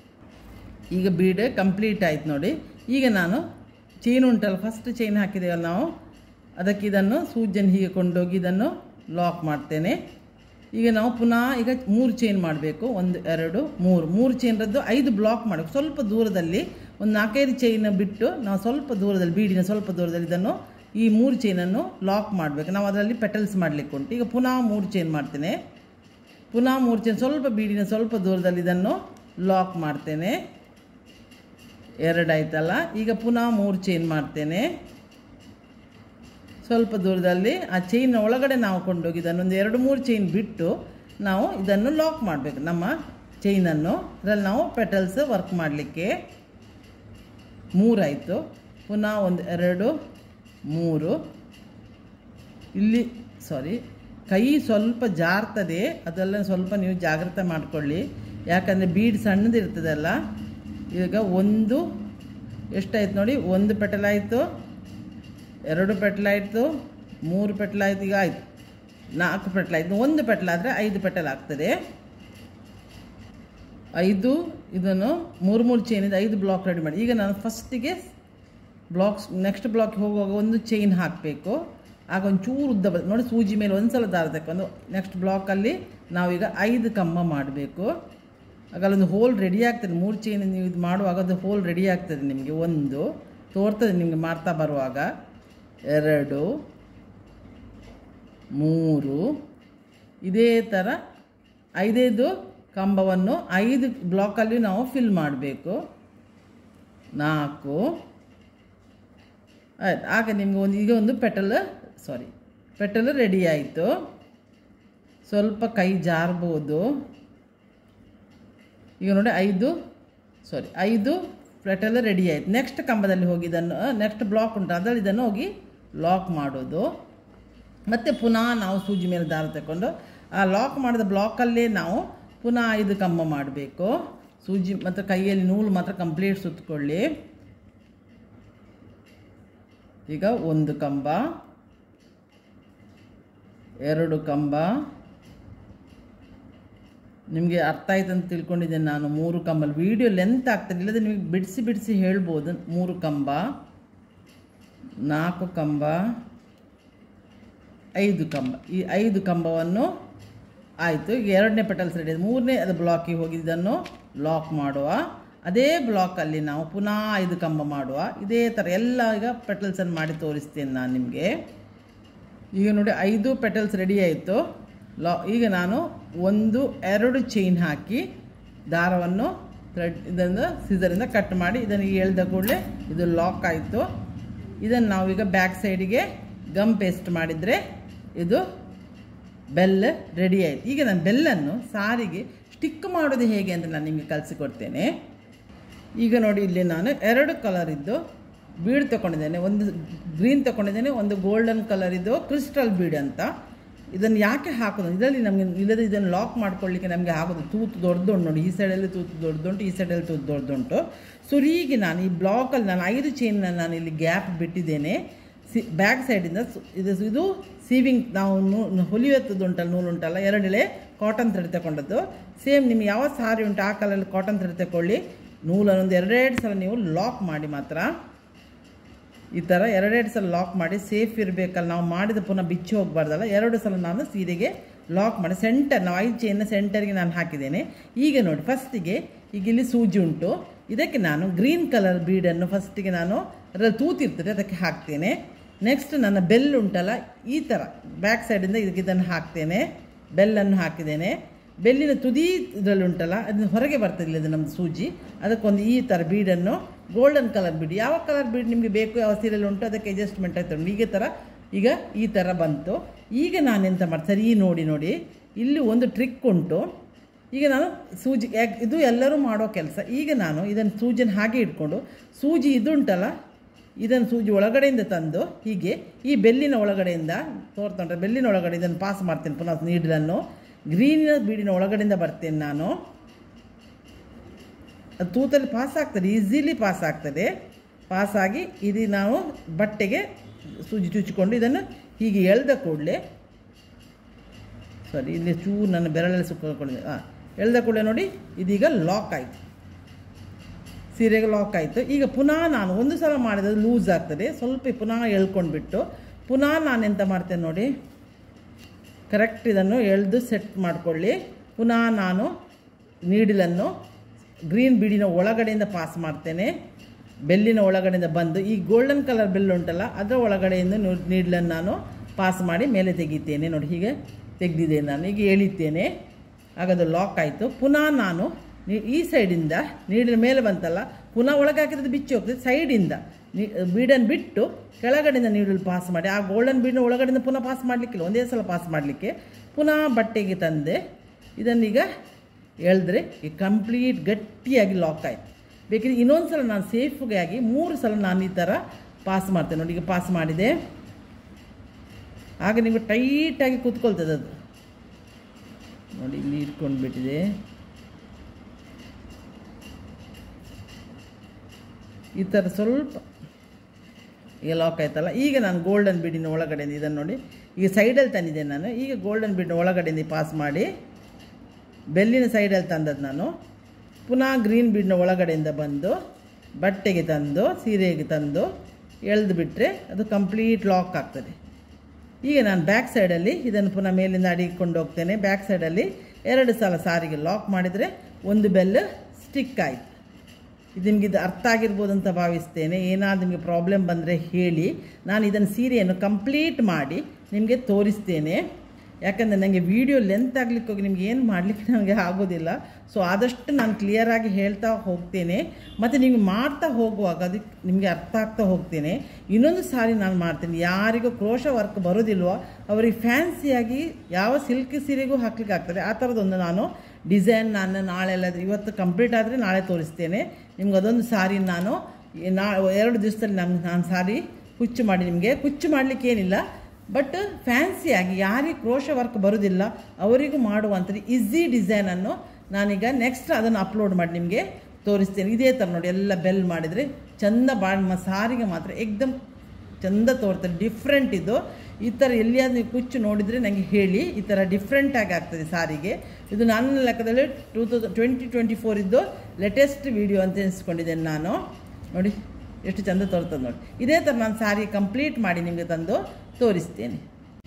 [SPEAKER 1] ಈಗ ಬೀಡ್ ಕಂಪ್ಲೀಟ್ ಆಯ್ತು ನೋಡಿ ಈಗ ನಾನು ಚೈನ್ ಉಂಟಲ್ಲ ಫಸ್ಟ್ ಚೈನ್ ಹಾಕಿದ್ದೇವಲ್ಲ ನಾವು ಅದಕ್ಕೆ ಇದನ್ನು ಸೂಜನ್ನು ಹೀಗೆ ಕೊಂಡೋಗಿ ಇದನ್ನು ಲಾಕ್ ಮಾಡ್ತೇನೆ ಈಗ ನಾವು ಪುನಃ ಈಗ ಮೂರು ಚೈನ್ ಮಾಡಬೇಕು ಒಂದು ಎರಡು ಮೂರು ಮೂರು ಚೈನ್ರದ್ದು ಐದು ಬ್ಲಾಕ್ ಮಾಡಬೇಕು ಸ್ವಲ್ಪ ದೂರದಲ್ಲಿ ಒಂದು ನಾಲ್ಕೈದು ಚೈನ್ ಬಿಟ್ಟು ನಾವು ಸ್ವಲ್ಪ ದೂರದಲ್ಲಿ ಬೀಡಿನ ಸ್ವಲ್ಪ ದೂರದಲ್ಲಿ ಇದನ್ನು ಈ ಮೂರು ಚೈನನ್ನು ಲಾಕ್ ಮಾಡಬೇಕು ನಾವು ಅದರಲ್ಲಿ ಪೆಟಲ್ಸ್ ಮಾಡಲಿಕ್ಕೆ ಉಂಟು ಈಗ ಪುನಃ ಮೂರು ಚೈನ್ ಮಾಡ್ತೇನೆ ಪುನಃ ಮೂರು ಚೈನ್ ಸ್ವಲ್ಪ ಬೀಡಿನ ಸ್ವಲ್ಪ ದೂರದಲ್ಲಿ ಇದನ್ನು ಲಾಕ್ ಮಾಡ್ತೇನೆ ಎರಡಾಯ್ತಲ್ಲ ಈಗ ಪುನಃ ಮೂರು ಚೈನ್ ಮಾಡ್ತೇನೆ ಸ್ವಲ್ಪ ದೂರದಲ್ಲಿ ಆ ಚೈನ್ ಒಳಗಡೆ ನಾವು ಕೊಂಡೋಗಿ ಇದನ್ನು ಒಂದು ಎರಡು ಮೂರು ಚೈನ್ ಬಿಟ್ಟು ನಾವು ಇದನ್ನು ಲಾಕ್ ಮಾಡಬೇಕು ನಮ್ಮ ಚೈನನ್ನು ಅದರಲ್ಲಿ ನಾವು ಪೆಟಲ್ಸ್ ವರ್ಕ್ ಮಾಡಲಿಕ್ಕೆ ಮೂರಾಯಿತು ಪುನಃ ಒಂದು ಎರಡು ಮೂರು ಇಲ್ಲಿ ಸಾರಿ ಕೈ ಸ್ವಲ್ಪ ಜಾರ್ತದೆ ಅದೆಲ್ಲ ಸ್ವಲ್ಪ ನೀವು ಜಾಗ್ರತೆ ಮಾಡಿಕೊಳ್ಳಿ ಯಾಕಂದರೆ ಬೀಡ್ ಸಣ್ಣದಿರ್ತದಲ್ಲ ಈಗ ಒಂದು ಎಷ್ಟಾಯ್ತು ನೋಡಿ ಒಂದು ಪೆಟಲಾಯಿತು ಎರಡು ಪೆಟ್ಲಾಯಿತು ಮೂರು ಪೆಟ್ಲಾಯ್ತು ಈಗ ಆಯಿತು ನಾಲ್ಕು ಪೆಟ್ಲಾಯ್ತು ಒಂದು ಪೆಟ್ಲಾದರೆ ಐದು ಪೆಟಲ್ ಆಗ್ತದೆ ಐದು ಇದನ್ನು ಮೂರು ಮೂರು ಚೈನಿಂದ ಐದು ಬ್ಲಾಕ್ ರೆಡಿ ಮಾಡಿ ಈಗ ನಾನು ಫಸ್ಟಿಗೆ ಬ್ಲಾಕ್ಸ್ ನೆಕ್ಸ್ಟ್ ಬ್ಲಾಕ್ಗೆ ಹೋಗುವಾಗ ಒಂದು ಚೈನ್ ಹಾಕಬೇಕು ಆಗ ಒಂದು ಚೂರು ಉದ್ದ ಬರ್ತದೆ ನೋಡಿ ಸೂಜಿ ಮೇಲೆ ಒಂದು ಸಲ ದಾರ ತಕೊಂಡು ನೆಕ್ಸ್ಟ್ ಬ್ಲಾಕಲ್ಲಿ ನಾವೀಗ ಐದು ಕಂಬ ಮಾಡಬೇಕು ಆಗ ಅಲ್ಲೊಂದು ಹೋಲ್ ರೆಡಿ ಆಗ್ತದೆ ಮೂರು ಚೈನ್ ನೀವು ಇದು ಮಾಡುವಾಗ ಅದು ಹೋಲ್ ರೆಡಿ ಆಗ್ತದೆ ನಿಮಗೆ ಒಂದು ತೋರ್ತದೆ ನಿಮಗೆ ಮಾಡ್ತಾ ಬರುವಾಗ ಎರಡು ಮೂರು ಇದೇ ಥರ ಐದೈದು ಕಂಬವನ್ನು ಐದು ಬ್ಲಾಕಲ್ಲಿ ನಾವು ಫಿಲ್ ಮಾಡಬೇಕು ನಾಲ್ಕು ಆಯ್ತು ಆಗ ನಿಮಗೆ ಒಂದು ಈಗ ಒಂದು ಪೆಟಲ್ ಸಾರಿ ಪೆಟಲ್ ರೆಡಿ ಆಯಿತು ಸ್ವಲ್ಪ ಕೈ ಜಾರ್ಬೋದು ಈಗ ನೋಡಿ ಐದು ಸಾರಿ ಐದು ಪೆಟಲ್ ರೆಡಿ ಆಯಿತು ನೆಕ್ಸ್ಟ್ ಕಂಬದಲ್ಲಿ ಹೋಗಿ ಇದನ್ನು ನೆಕ್ಸ್ಟ್ ಬ್ಲಾಕ್ ಉಂಟು ಅದರಲ್ಲಿ ಇದನ್ನು ಹೋಗಿ ಲಾಕ್ ಮಾಡೋದು ಮತ್ತು ಪುನಃ ನಾವು ಸೂಜಿ ಮೇಲೆ ದಾರ ತಗೊಂಡು ಆ ಲಾಕ್ ಮಾಡಿದ ಬ್ಲಾಕಲ್ಲೇ ನಾವು ಪುನಃ ಐದು ಕಂಬ ಮಾಡಬೇಕು ಸೂಜಿ ಮತ್ತು ಕೈಯಲ್ಲಿ ನೂಲು ಮಾತ್ರ ಕಂಪ್ಲೀಟ್ ಸುತ್ತಕೊಳ್ಳಿ ಈಗ ಒಂದು ಕಂಬ ಎರಡು ಕಂಬ ನಿಮಗೆ ಅರ್ಥ ಆಯ್ತು ಅಂತ ತಿಳ್ಕೊಂಡಿದ್ದೇನೆ ನಾನು ಮೂರು ಕಂಬಲ್ಲಿ ವಿಡಿಯೋ ಲೆಂತ್ ಆಗ್ತದೆ ಇಲ್ಲದೆ ನಿಮಗೆ ಬಿಡಿಸಿ ಬಿಡಿಸಿ ಹೇಳ್ಬೋದು ಮೂರು ಕಂಬ ನಾಲ್ಕು ಕಂಬ ಐದು ಕಂಬ ಈ ಐದು ಕಂಬವನ್ನು ಆಯಿತು ಈಗ ಎರಡನೇ ಪೆಟಲ್ಸ್ ರೆಡಿ ಮೂರನೇ ಅದು ಬ್ಲಾಕಿಗೆ ಹೋಗಿ ಇದನ್ನು ಲಾಕ್ ಮಾಡುವ ಅದೇ ಬ್ಲಾಕಲ್ಲಿ ನಾವು ಪುನಃ ಐದು ಕಂಬ ಮಾಡುವ ಇದೇ ಥರ ಎಲ್ಲ ಈಗ ಪೆಟಲ್ಸನ್ನು ಮಾಡಿ ತೋರಿಸ್ತೇನೆ ನಾನು ನಿಮಗೆ ಈಗ ನೋಡಿ ಐದು ಪೆಟಲ್ಸ್ ರೆಡಿ ಆಯಿತು ಲಾ ಈಗ ನಾನು ಒಂದು ಎರಡು ಚೈನ್ ಹಾಕಿ ದಾರವನ್ನು ಥ್ರೆಡ್ ಇದನ್ನು ಸಿಸರಿಂದ ಕಟ್ ಮಾಡಿ ಇದನ್ನು ಎಳ್ದ ಕೂಡಲೇ ಇದು ಲಾಕ್ ಆಯಿತು ಇದನ್ನು ನಾವೀಗ ಬ್ಯಾಕ್ ಸೈಡಿಗೆ ಗಮ್ ಪೇಸ್ಟ್ ಮಾಡಿದರೆ ಇದು ಬೆಲ್ ರೆಡಿ ಆಯಿತು ಈಗ ನಾನು ಬೆಲ್ಲನ್ನು ಸಾರಿಗೆ ಸ್ಟಿಕ್ ಮಾಡೋದು ಹೇಗೆ ಅಂತ ನಾನು ನಿಮಗೆ ಕಲಿಸಿಕೊಡ್ತೇನೆ ಈಗ ನೋಡಿ ಇಲ್ಲಿ ನಾನು ಎರಡು ಕಲರ್ ಇದ್ದು ಬೀಡ್ ತಗೊಂಡಿದ್ದೇನೆ ಒಂದು ಗ್ರೀನ್ ತಗೊಂಡಿದ್ದೇನೆ ಒಂದು ಗೋಲ್ಡನ್ ಕಲರ್ ಇದ್ದು ಕ್ರಿಸ್ಟಲ್ ಬೀಡ್ ಅಂತ ಇದನ್ನು ಯಾಕೆ ಹಾಕೋದು ಇದರಲ್ಲಿ ನಮಗೆ ಇಲ್ಲದೆ ಇದನ್ನು ಲಾಕ್ ಮಾಡ್ಕೊಳ್ಳಿಕ್ಕೆ ನಮಗೆ ಆಗೋದು ತೂತು ದೊಡ್ಡದುಂಟು ನೋಡಿ ಈ ಸೈಡಲ್ಲಿ ತೂತು ದೊಡ್ಡದುಂಟು ಈ ಸೈಡಲ್ಲಿ ತೂತು ದೊಡ್ಡದುಂಟು ಸೊ ಹೀಗೆ ನಾನು ಈ ಬ್ಲಾಕಲ್ಲಿ ನಾನು ಐದು ಚೈನ್ನ ನಾನು ಇಲ್ಲಿ ಗ್ಯಾಪ್ ಬಿಟ್ಟಿದ್ದೇನೆ ಸಿ ಬ್ಯಾಕ್ ಸೈಡಿಂದ ಸು- ಇದು ಇದು ಸೀವಿಂಗ್ ನಾವು ನೂ ಹೊಲಿಯುವಂಥದ್ದು ಉಂಟಲ್ಲ ನೂಲು ಉಂಟಲ್ಲ ಎರಡೆಳೆ ಕಾಟನ್ ಥ್ರೆಡ್ ತಗೊಂಡದ್ದು ಸೇಮ್ ನಿಮ್ಗೆ ಯಾವ ಸಾರಿ ಉಂಟು ಆ ಕಲರಲ್ಲಿ ಕಾಟನ್ ಥ್ರೆಡ್ ತಗೊಳ್ಳಿ ನೂಲನ್ನೊಂದು ಎರಡೆರಡು ಸಲ ನೀವು ಲಾಕ್ ಮಾಡಿ ಮಾತ್ರ ಈ ಥರ ಎರಡೆರಡು ಸಲ ಲಾಕ್ ಮಾಡಿ ಸೇಫ್ ಇರಬೇಕಲ್ಲ ನಾವು ಮಾಡಿದ ಪುನಃ ಬಿಚ್ಚಿ ಹೋಗಬಾರ್ದಲ್ಲ ಎರಡು ಸಲ ನಾನು ಸೀರೆಗೆ ಲಾಕ್ ಮಾಡಿ ಸೆಂಟರ್ ನಾವು ಐದು ಚೈನ್ನ ಸೆಂಟರ್ಗೆ ನಾನು ಹಾಕಿದ್ದೇನೆ ಈಗ ನೋಡಿ ಫಸ್ಟಿಗೆ ಈಗ ಇಲ್ಲಿ ಸೂಜಿ ಉಂಟು ಇದಕ್ಕೆ ನಾನು ಗ್ರೀನ್ ಕಲರ್ ಬೀಡನ್ನು ಫಸ್ಟಿಗೆ ನಾನು ಅದರಲ್ಲಿ ತೂತಿರ್ತದೆ ಅದಕ್ಕೆ ಹಾಕ್ತೇನೆ ನೆಕ್ಸ್ಟ್ ನನ್ನ ಬೆಲ್ ಉಂಟಲ್ಲ ಈ ಥರ ಬ್ಯಾಕ್ ಸೈಡಿಂದ ಇದಕ್ಕೆ ಇದನ್ನು ಹಾಕ್ತೇನೆ ಬೆಲ್ಲನ್ನು ಹಾಕಿದ್ದೇನೆ ಬೆಲ್ಲಿನ ತುದಿ ಇದರಲ್ಲಿ ಉಂಟಲ್ಲ ಅದನ್ನ ಹೊರಗೆ ಬರ್ತಿಲ್ಲ ಇದು ನಮ್ಮದು ಸೂಜಿ ಅದಕ್ಕೊಂದು ಈ ಥರ ಬೀಡನ್ನು ಗೋಲ್ಡನ್ ಕಲರ್ ಬೀಡ್ ಯಾವ ಕಲರ್ ಬೀಡ್ ನಿಮಗೆ ಬೇಕು ಯಾವ ಸೀರೆಯಲ್ಲಿ ಉಂಟು ಅದಕ್ಕೆ ಅಡ್ಜಸ್ಟ್ಮೆಂಟ್ ಆಯ್ತು ಈಗ ಥರ ಈಗ ಈ ಥರ ಬಂತು ಈಗ ನಾನು ಎಂತ ಮಾಡಿ ಸರಿ ನೋಡಿ ನೋಡಿ ಇಲ್ಲಿ ಒಂದು ಟ್ರಿಕ್ ಉಂಟು ಈಗ ನಾನು ಸೂಜಿ ಯಾಕ್- ಇದು ಎಲ್ಲರೂ ಮಾಡೋ ಕೆಲಸ ಈಗ ನಾನು ಇದನ್ನು ಸೂಜಿನ ಹಾಗೆ ಇಟ್ಕೊಂಡು ಸೂಜಿ ಇದುಂಟಲ್ಲ ಇದನ್ನು ಸೂಜಿ ಒಳಗಡೆಯಿಂದ ತಂದು ಹೀಗೆ ಈ ಬೆಲ್ಲಿನ ಒಳಗಡೆಯಿಂದ ತೋರ್ತೊಂಡ್ರೆ ಬೆಲ್ಲಿನ ಒಳಗಡೆ ಇದನ್ನು ಪಾಸ್ ಮಾಡ್ತೇನೆ ಪುನಃ ನೀಡಲನ್ನು ಗ್ರೀನಿನ ಬೀಡಿನ ಒಳಗಡೆಯಿಂದ ಬರ್ತೇನೆ ನಾನು ಅದು ತೂತಲ್ಲಿ ಪಾಸ್ ಆಗ್ತದೆ ಈಸಿಲಿ ಪಾಸ್ ಆಗ್ತದೆ ಪಾಸ್ ಆಗಿ ಇದು ನಾವು ಬಟ್ಟೆಗೆ ಸೂಜಿ ಚುಚ್ಚಿಕೊಂಡು ಇದನ್ನು ಹೀಗೆ ಎಳೆದ ಕೂಡಲೇ ಸಾರಿ ಇಲ್ಲಿ ಚೂರು ನನ್ನ ಬೆರಳಲ್ಲಿ ಸುಕ್ಕೊಂಡಿದೆ ಹಾಂ ಎಳೆದ ಕೂಡಲೇ ನೋಡಿ ಇದೀಗ ಲಾಕ್ ಆಯಿತು ಸೀರೆಗೆ ಲಾಕ್ ಆಯಿತು ಈಗ ಪುನಃ ನಾನು ಒಂದು ಸಲ ಮಾಡಿದ್ರೆ ಲೂಸ್ ಆಗ್ತದೆ ಸ್ವಲ್ಪ ಪುನಃ ಎಳ್ಕೊಂಡ್ಬಿಟ್ಟು ಪುನಃ ನಾನು ಎಂತ ಮಾಡ್ತೇನೆ ನೋಡಿ ಕರೆಕ್ಟ್ ಇದನ್ನು ಎಳೆದು ಸೆಟ್ ಮಾಡಿಕೊಳ್ಳಿ ಪುನಃ ನಾನು ನೀಡಿಲನ್ನು ಗ್ರೀನ್ ಬೀಡಿನ ಒಳಗಡೆಯಿಂದ ಪಾಸ್ ಮಾಡ್ತೇನೆ ಬೆಲ್ಲಿನ ಒಳಗಡೆಯಿಂದ ಬಂದು ಈ ಗೋಲ್ಡನ್ ಕಲರ್ ಬೆಲ್ ಉಂಟಲ್ಲ ಅದರ ಒಳಗಡೆಯಿಂದ ನೀಡ್ಲನ್ನು ನಾನು ಪಾಸ್ ಮಾಡಿ ಮೇಲೆ ತೆಗಿತೇನೆ ನೋಡಿ ಹೀಗೆ ತೆಗೆದಿದ್ದೇನೆ ನಾನು ಈಗ ಎಳಿತೇನೆ ಆಗ ಅದು ಲಾಕ್ ಆಯಿತು ಪುನಃ ನಾನು ನೀ- ಈ ಸೈಡಿಂದ ನೀಡಿನ ಮೇಲೆ ಬಂತಲ್ಲ ಪುನಃ ಒಳಗೆ ಹಾಕಿರೋದು ಬಿಚ್ಚಿ ಹೋಗ್ತದೆ ಸೈಡಿಂದ ನೀ ಬೀಡನ್ನು ಬಿಟ್ಟು ಕೆಳಗಡೆಯಿಂದ ನೀಡಲು ಪಾಸ್ ಮಾಡಿ ಆ ಗೋಲ್ಡನ್ ಬೀಡನ್ನ ಒಳಗಡೆಯಿಂದ ಪುನಃ ಪಾಸ್ ಮಾಡಲಿಕ್ಕಿಲ್ಲ ಒಂದೇ ಸಲ ಪಾಸ್ ಮಾಡಲಿಕ್ಕೆ ಪುನಃ ಬಟ್ಟೆಗೆ ತಂದೆ ಇದನ್ನೀಗ ಎಳೆದ್ರೆ ಈ ಕಂಪ್ಲೀಟ್ ಗಟ್ಟಿಯಾಗಿ ಲಾಕ್ ಆಯಿತು ಬೇಕಿದ್ರೆ ಇನ್ನೊಂದು ಸಲ ನಾನು ಸೇಫ್ಗೆ ಆಗಿ ಮೂರು ಸಲ ನಾನು ಈ ಥರ ಪಾಸ್ ಮಾಡ್ತೇನೆ ನೋಡಿ ಈಗ ಪಾಸ್ ಮಾಡಿದೆ ಆಗ ನಿಮಗೆ ಟೈಟಾಗಿ ಕೂತ್ಕೊಳ್ತದೆ ಅದು ನೋಡಿ ಇಲ್ಲಿ ಇಟ್ಕೊಂಡು ಬಿಟ್ಟಿದೆ ಈ ಥರ ಸ್ವಲ್ಪ ಈಗ ಲಾಕ್ ಆಯ್ತಲ್ಲ ಈಗ ನಾನು ಗೋಲ್ಡನ್ ಬೀಡಿನ ಒಳಗಡೆಯಿಂದ ಇದನ್ನು ನೋಡಿ ಈಗ ಸೈಡಲ್ಲಿ ತಂದಿದ್ದೇನೆ ನಾನು ಈಗ ಗೋಲ್ಡನ್ ಬೀಡಿನ ಒಳಗಡೆಯಿಂದ ಪಾಸ್ ಮಾಡಿ ಬೆಲ್ಲಿನ ಸೈಡಲ್ಲಿ ತಂದದ್ದು ನಾನು ಪುನಃ ಗ್ರೀನ್ ಬೀಡ್ನ ಒಳಗಡೆಯಿಂದ ಬಂದು ಬಟ್ಟೆಗೆ ತಂದು ಸೀರೆಗೆ ತಂದು ಎಳೆದು ಬಿಟ್ಟರೆ ಅದು ಕಂಪ್ಲೀಟ್ ಲಾಕ್ ಆಗ್ತದೆ ಈಗ ನಾನು ಬ್ಯಾಕ್ ಸೈಡಲ್ಲಿ ಇದನ್ನು ಪುನಃ ಮೇಲಿಂದ ಅಡಿಕೊಂಡು ಹೋಗ್ತೇನೆ ಬ್ಯಾಕ್ ಸೈಡಲ್ಲಿ ಎರಡು ಸಲ ಸಾರಿಗೆ ಲಾಕ್ ಮಾಡಿದರೆ ಒಂದು ಬೆಲ್ ಸ್ಟಿಕ್ ಆಯಿತು ಇದು ನಿಮಗೆ ಇದು ಅರ್ಥ ಆಗಿರ್ಬೋದು ಅಂತ ಭಾವಿಸ್ತೇನೆ ಏನಾದ್ರು ನಿಮಗೆ ಪ್ರಾಬ್ಲಮ್ ಬಂದರೆ ಹೇಳಿ ನಾನು ಇದನ್ನು ಸೀರೆಯನ್ನು ಕಂಪ್ಲೀಟ್ ಮಾಡಿ ನಿಮಗೆ ತೋರಿಸ್ತೇನೆ ಯಾಕಂದರೆ ನನಗೆ ವಿಡಿಯೋ ಲೆಂತ್ ಆಗ್ಲಿಕ್ಕೆ ಹೋಗಿ ನಿಮ್ಗೆ ಏನು ಮಾಡಲಿಕ್ಕೆ ನನಗೆ ಆಗೋದಿಲ್ಲ ಸೊ ಆದಷ್ಟು ನಾನು ಕ್ಲಿಯರಾಗಿ ಹೇಳ್ತಾ ಹೋಗ್ತೇನೆ ಮತ್ತು ನಿಮಗೆ ಮಾಡ್ತಾ ಹೋಗುವಾಗ ಅದಕ್ಕೆ ನಿಮಗೆ ಅರ್ಥ ಆಗ್ತಾ ಹೋಗ್ತೇನೆ ಇನ್ನೊಂದು ಸಾರಿ ನಾನು ಮಾಡ್ತೇನೆ ಯಾರಿಗೂ ಕ್ರೋಶ ವರ್ಕ್ ಬರೋದಿಲ್ವೋ ಅವರಿಗೆ ಫ್ಯಾನ್ಸಿಯಾಗಿ ಯಾವ ಸಿಲ್ಕ್ ಸೀರೆಗೂ ಹಾಕ್ಲಿಕ್ಕೆ ಆಗ್ತದೆ ಆ ಥರದೊಂದು ನಾನು ಡಿಸೈನ್ ನಾನು ನಾಳೆ ಎಲ್ಲ ಇವತ್ತು ಕಂಪ್ಲೀಟ್ ಆದರೆ ನಾಳೆ ತೋರಿಸ್ತೇನೆ ನಿಮ್ಗೆ ಅದೊಂದು ಸಾರಿ ನಾನು ಈ ನಾ ಎರಡು ದಿವಸದಲ್ಲಿ ನಾನು ನಾನು ಸಾರಿ ಕುಚ್ಚು ಮಾಡಿ ನಿಮಗೆ ಕುಚ್ಚು ಮಾಡಲಿಕ್ಕೆ ಏನಿಲ್ಲ ಬಟ್ ಫ್ಯಾನ್ಸಿಯಾಗಿ ಯಾರಿಗೆ ಕ್ರೋಶ ವರ್ಕ್ ಬರೋದಿಲ್ಲ ಅವರಿಗೂ ಮಾಡುವಂಥದ್ದು ಈಸಿ ಡಿಸೈನನ್ನು ನಾನೀಗ ನೆಕ್ಸ್ಟ್ ಅದನ್ನು ಅಪ್ಲೋಡ್ ಮಾಡಿ ನಿಮಗೆ ತೋರಿಸ್ತೇನೆ ಇದೇ ಥರ ನೋಡಿ ಎಲ್ಲ ಬೆಲ್ ಮಾಡಿದರೆ ಚಂದ ಬಾಳ ಸಾರಿಗೆ ಮಾತ್ರ ಏಕ್ದಮ್ ಚಂದ ತೋರ್ತದೆ ಡಿಫ್ರೆಂಟ್ ಇದು ಈ ಥರ ಎಲ್ಲಿಯಾದ್ರೂ ನೀವು ಕುಚ್ಚು ನೋಡಿದರೆ ನನಗೆ ಹೇಳಿ ಈ ಥರ ಡಿಫ್ರೆಂಟಾಗಿ ಆಗ್ತದೆ ಸಾರಿಗೆ ಇದು ನನ್ನ ಲೆಕ್ಕದಲ್ಲಿ two thousand twenty twenty four ಇದ್ದು ಲೇಟೆಸ್ಟ್ ವಿಡಿಯೋ ಅಂತ ಎನಿಸ್ಕೊಂಡಿದ್ದೇನೆ ನಾನು ನೋಡಿ ಎಷ್ಟು ಚಂದ ತೋರ್ತದೆ ನೋಡಿ ಇದೇ ಥರ ನಾನು ಸಾರಿ ಕಂಪ್ಲೀಟ್ ಮಾಡಿ ನಿಮಗೆ ತಂದು ತೋರಿಸ್ತೇನೆ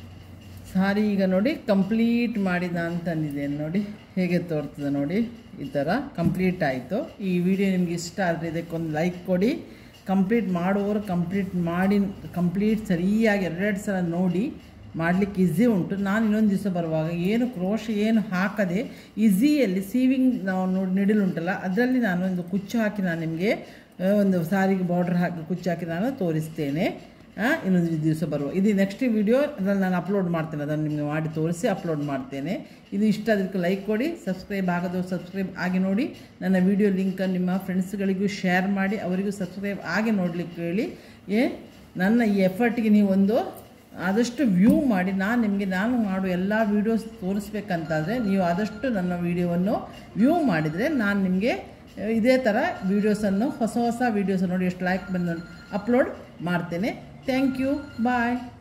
[SPEAKER 1] ಸಾರಿ ಈಗ ನೋಡಿ ಕಂಪ್ಲೀಟ್ ಮಾಡಿ ನಾನು ತಂದಿದ್ದೇನೆ ನೋಡಿ ಹೇಗೆ ತೋರ್ತದೆ ನೋಡಿ ಈ ಥರ ಕಂಪ್ಲೀಟ್ ಆಯಿತು ಈ ವಿಡಿಯೋ ನಿಮ್ಗೆ ಇಷ್ಟ ಆದರೆ ಇದಕ್ಕೊಂದು ಲೈಕ್ ಕೊಡಿ ಕಂಪ್ಲೀಟ್ ಮಾಡುವವರು ಕಂಪ್ಲೀಟ್ ಮಾಡಿ ಕಂಪ್ಲೀಟ್ ಸರಿಯಾಗಿ ಎರಡೆರಡು ಸಲ ನೋಡಿ ಮಾಡಲಿಕ್ಕೆ ಈಸಿ ಉಂಟು ನಾನು ಇನ್ನೊಂದು ದಿವಸ ಬರುವಾಗ ಏನು ಕ್ರೋಶ ಏನು ಹಾಕದೆ ಈಸಿಯಲ್ಲಿ ಸೀವಿಂಗ್ ನಾವು ನೋಡಿ ನಿಡಿಲುಂಟಲ್ಲ ಅದರಲ್ಲಿ ನಾನು ಒಂದು ಕುಚ್ಚು ಹಾಕಿ ನಾನು ನಿಮಗೆ ಆ, ಒಂದು ಸಾರಿಗೆ ಬಾರ್ಡರ್ ಹಾಕಿ ಕುಚ್ಚು ಹಾಕಿ ನಾನು ತೋರಿಸ್ತೇನೆ ಆ, ಇನ್ನೊಂದು ದಿವಸ ಬರುವ ಇದು ನೆಕ್ಸ್ಟ್ ವಿಡಿಯೋ ಅದರಲ್ಲಿ ನಾನು ಅಪ್ಲೋಡ್ ಮಾಡ್ತೇನೆ ಅದನ್ನು ನಿಮಗೆ ಮಾಡಿ ತೋರಿಸಿ ಅಪ್ಲೋಡ್ ಮಾಡ್ತೇನೆ ಇದು ಇಷ್ಟ ಅದಕ್ಕೆ ಲೈಕ್ ಕೊಡಿ ಸಬ್ಸ್ಕ್ರೈಬ್ ಆಗೋದು ಸಬ್ಸ್ಕ್ರೈಬ್ ಆಗಿ ನೋಡಿ ನನ್ನ ವಿಡಿಯೋ ಲಿಂಕನ್ನು ನಿಮ್ಮ ಫ್ರೆಂಡ್ಸ್ಗಳಿಗೂ ಶೇರ್ ಮಾಡಿ ಅವರಿಗೂ ಸಬ್ಸ್ಕ್ರೈಬ್ ಆಗಿ ನೋಡಲಿಕ್ಕೆ ಹೇಳಿ ಏ ನನ್ನ ಈ ಎಫರ್ಟ್ಗೆ ನೀವು ಒಂದು ಆದಷ್ಟು ವ್ಯೂ ಮಾಡಿ ನಾನು ನಿಮಗೆ ನಾನು ಮಾಡೋ ಎಲ್ಲ ವೀಡಿಯೋಸ್ ತೋರಿಸ್ಬೇಕಂತಾದರೆ ನೀವು ಆದಷ್ಟು ನನ್ನ ವೀಡಿಯೋವನ್ನು ವ್ಯೂ ಮಾಡಿದರೆ ನಾನು ನಿಮಗೆ ಇದೇ ಥರ ವೀಡಿಯೋಸನ್ನು ಹೊಸ ಹೊಸ ವೀಡಿಯೋಸ್ ನೋಡಿ ಎಷ್ಟು ಲೈಕ್ ಬಂದು ಅಪ್ಲೋಡ್ ಮಾಡ್ತೇನೆ ಥ್ಯಾಂಕ್ ಯು ಬಾಯ್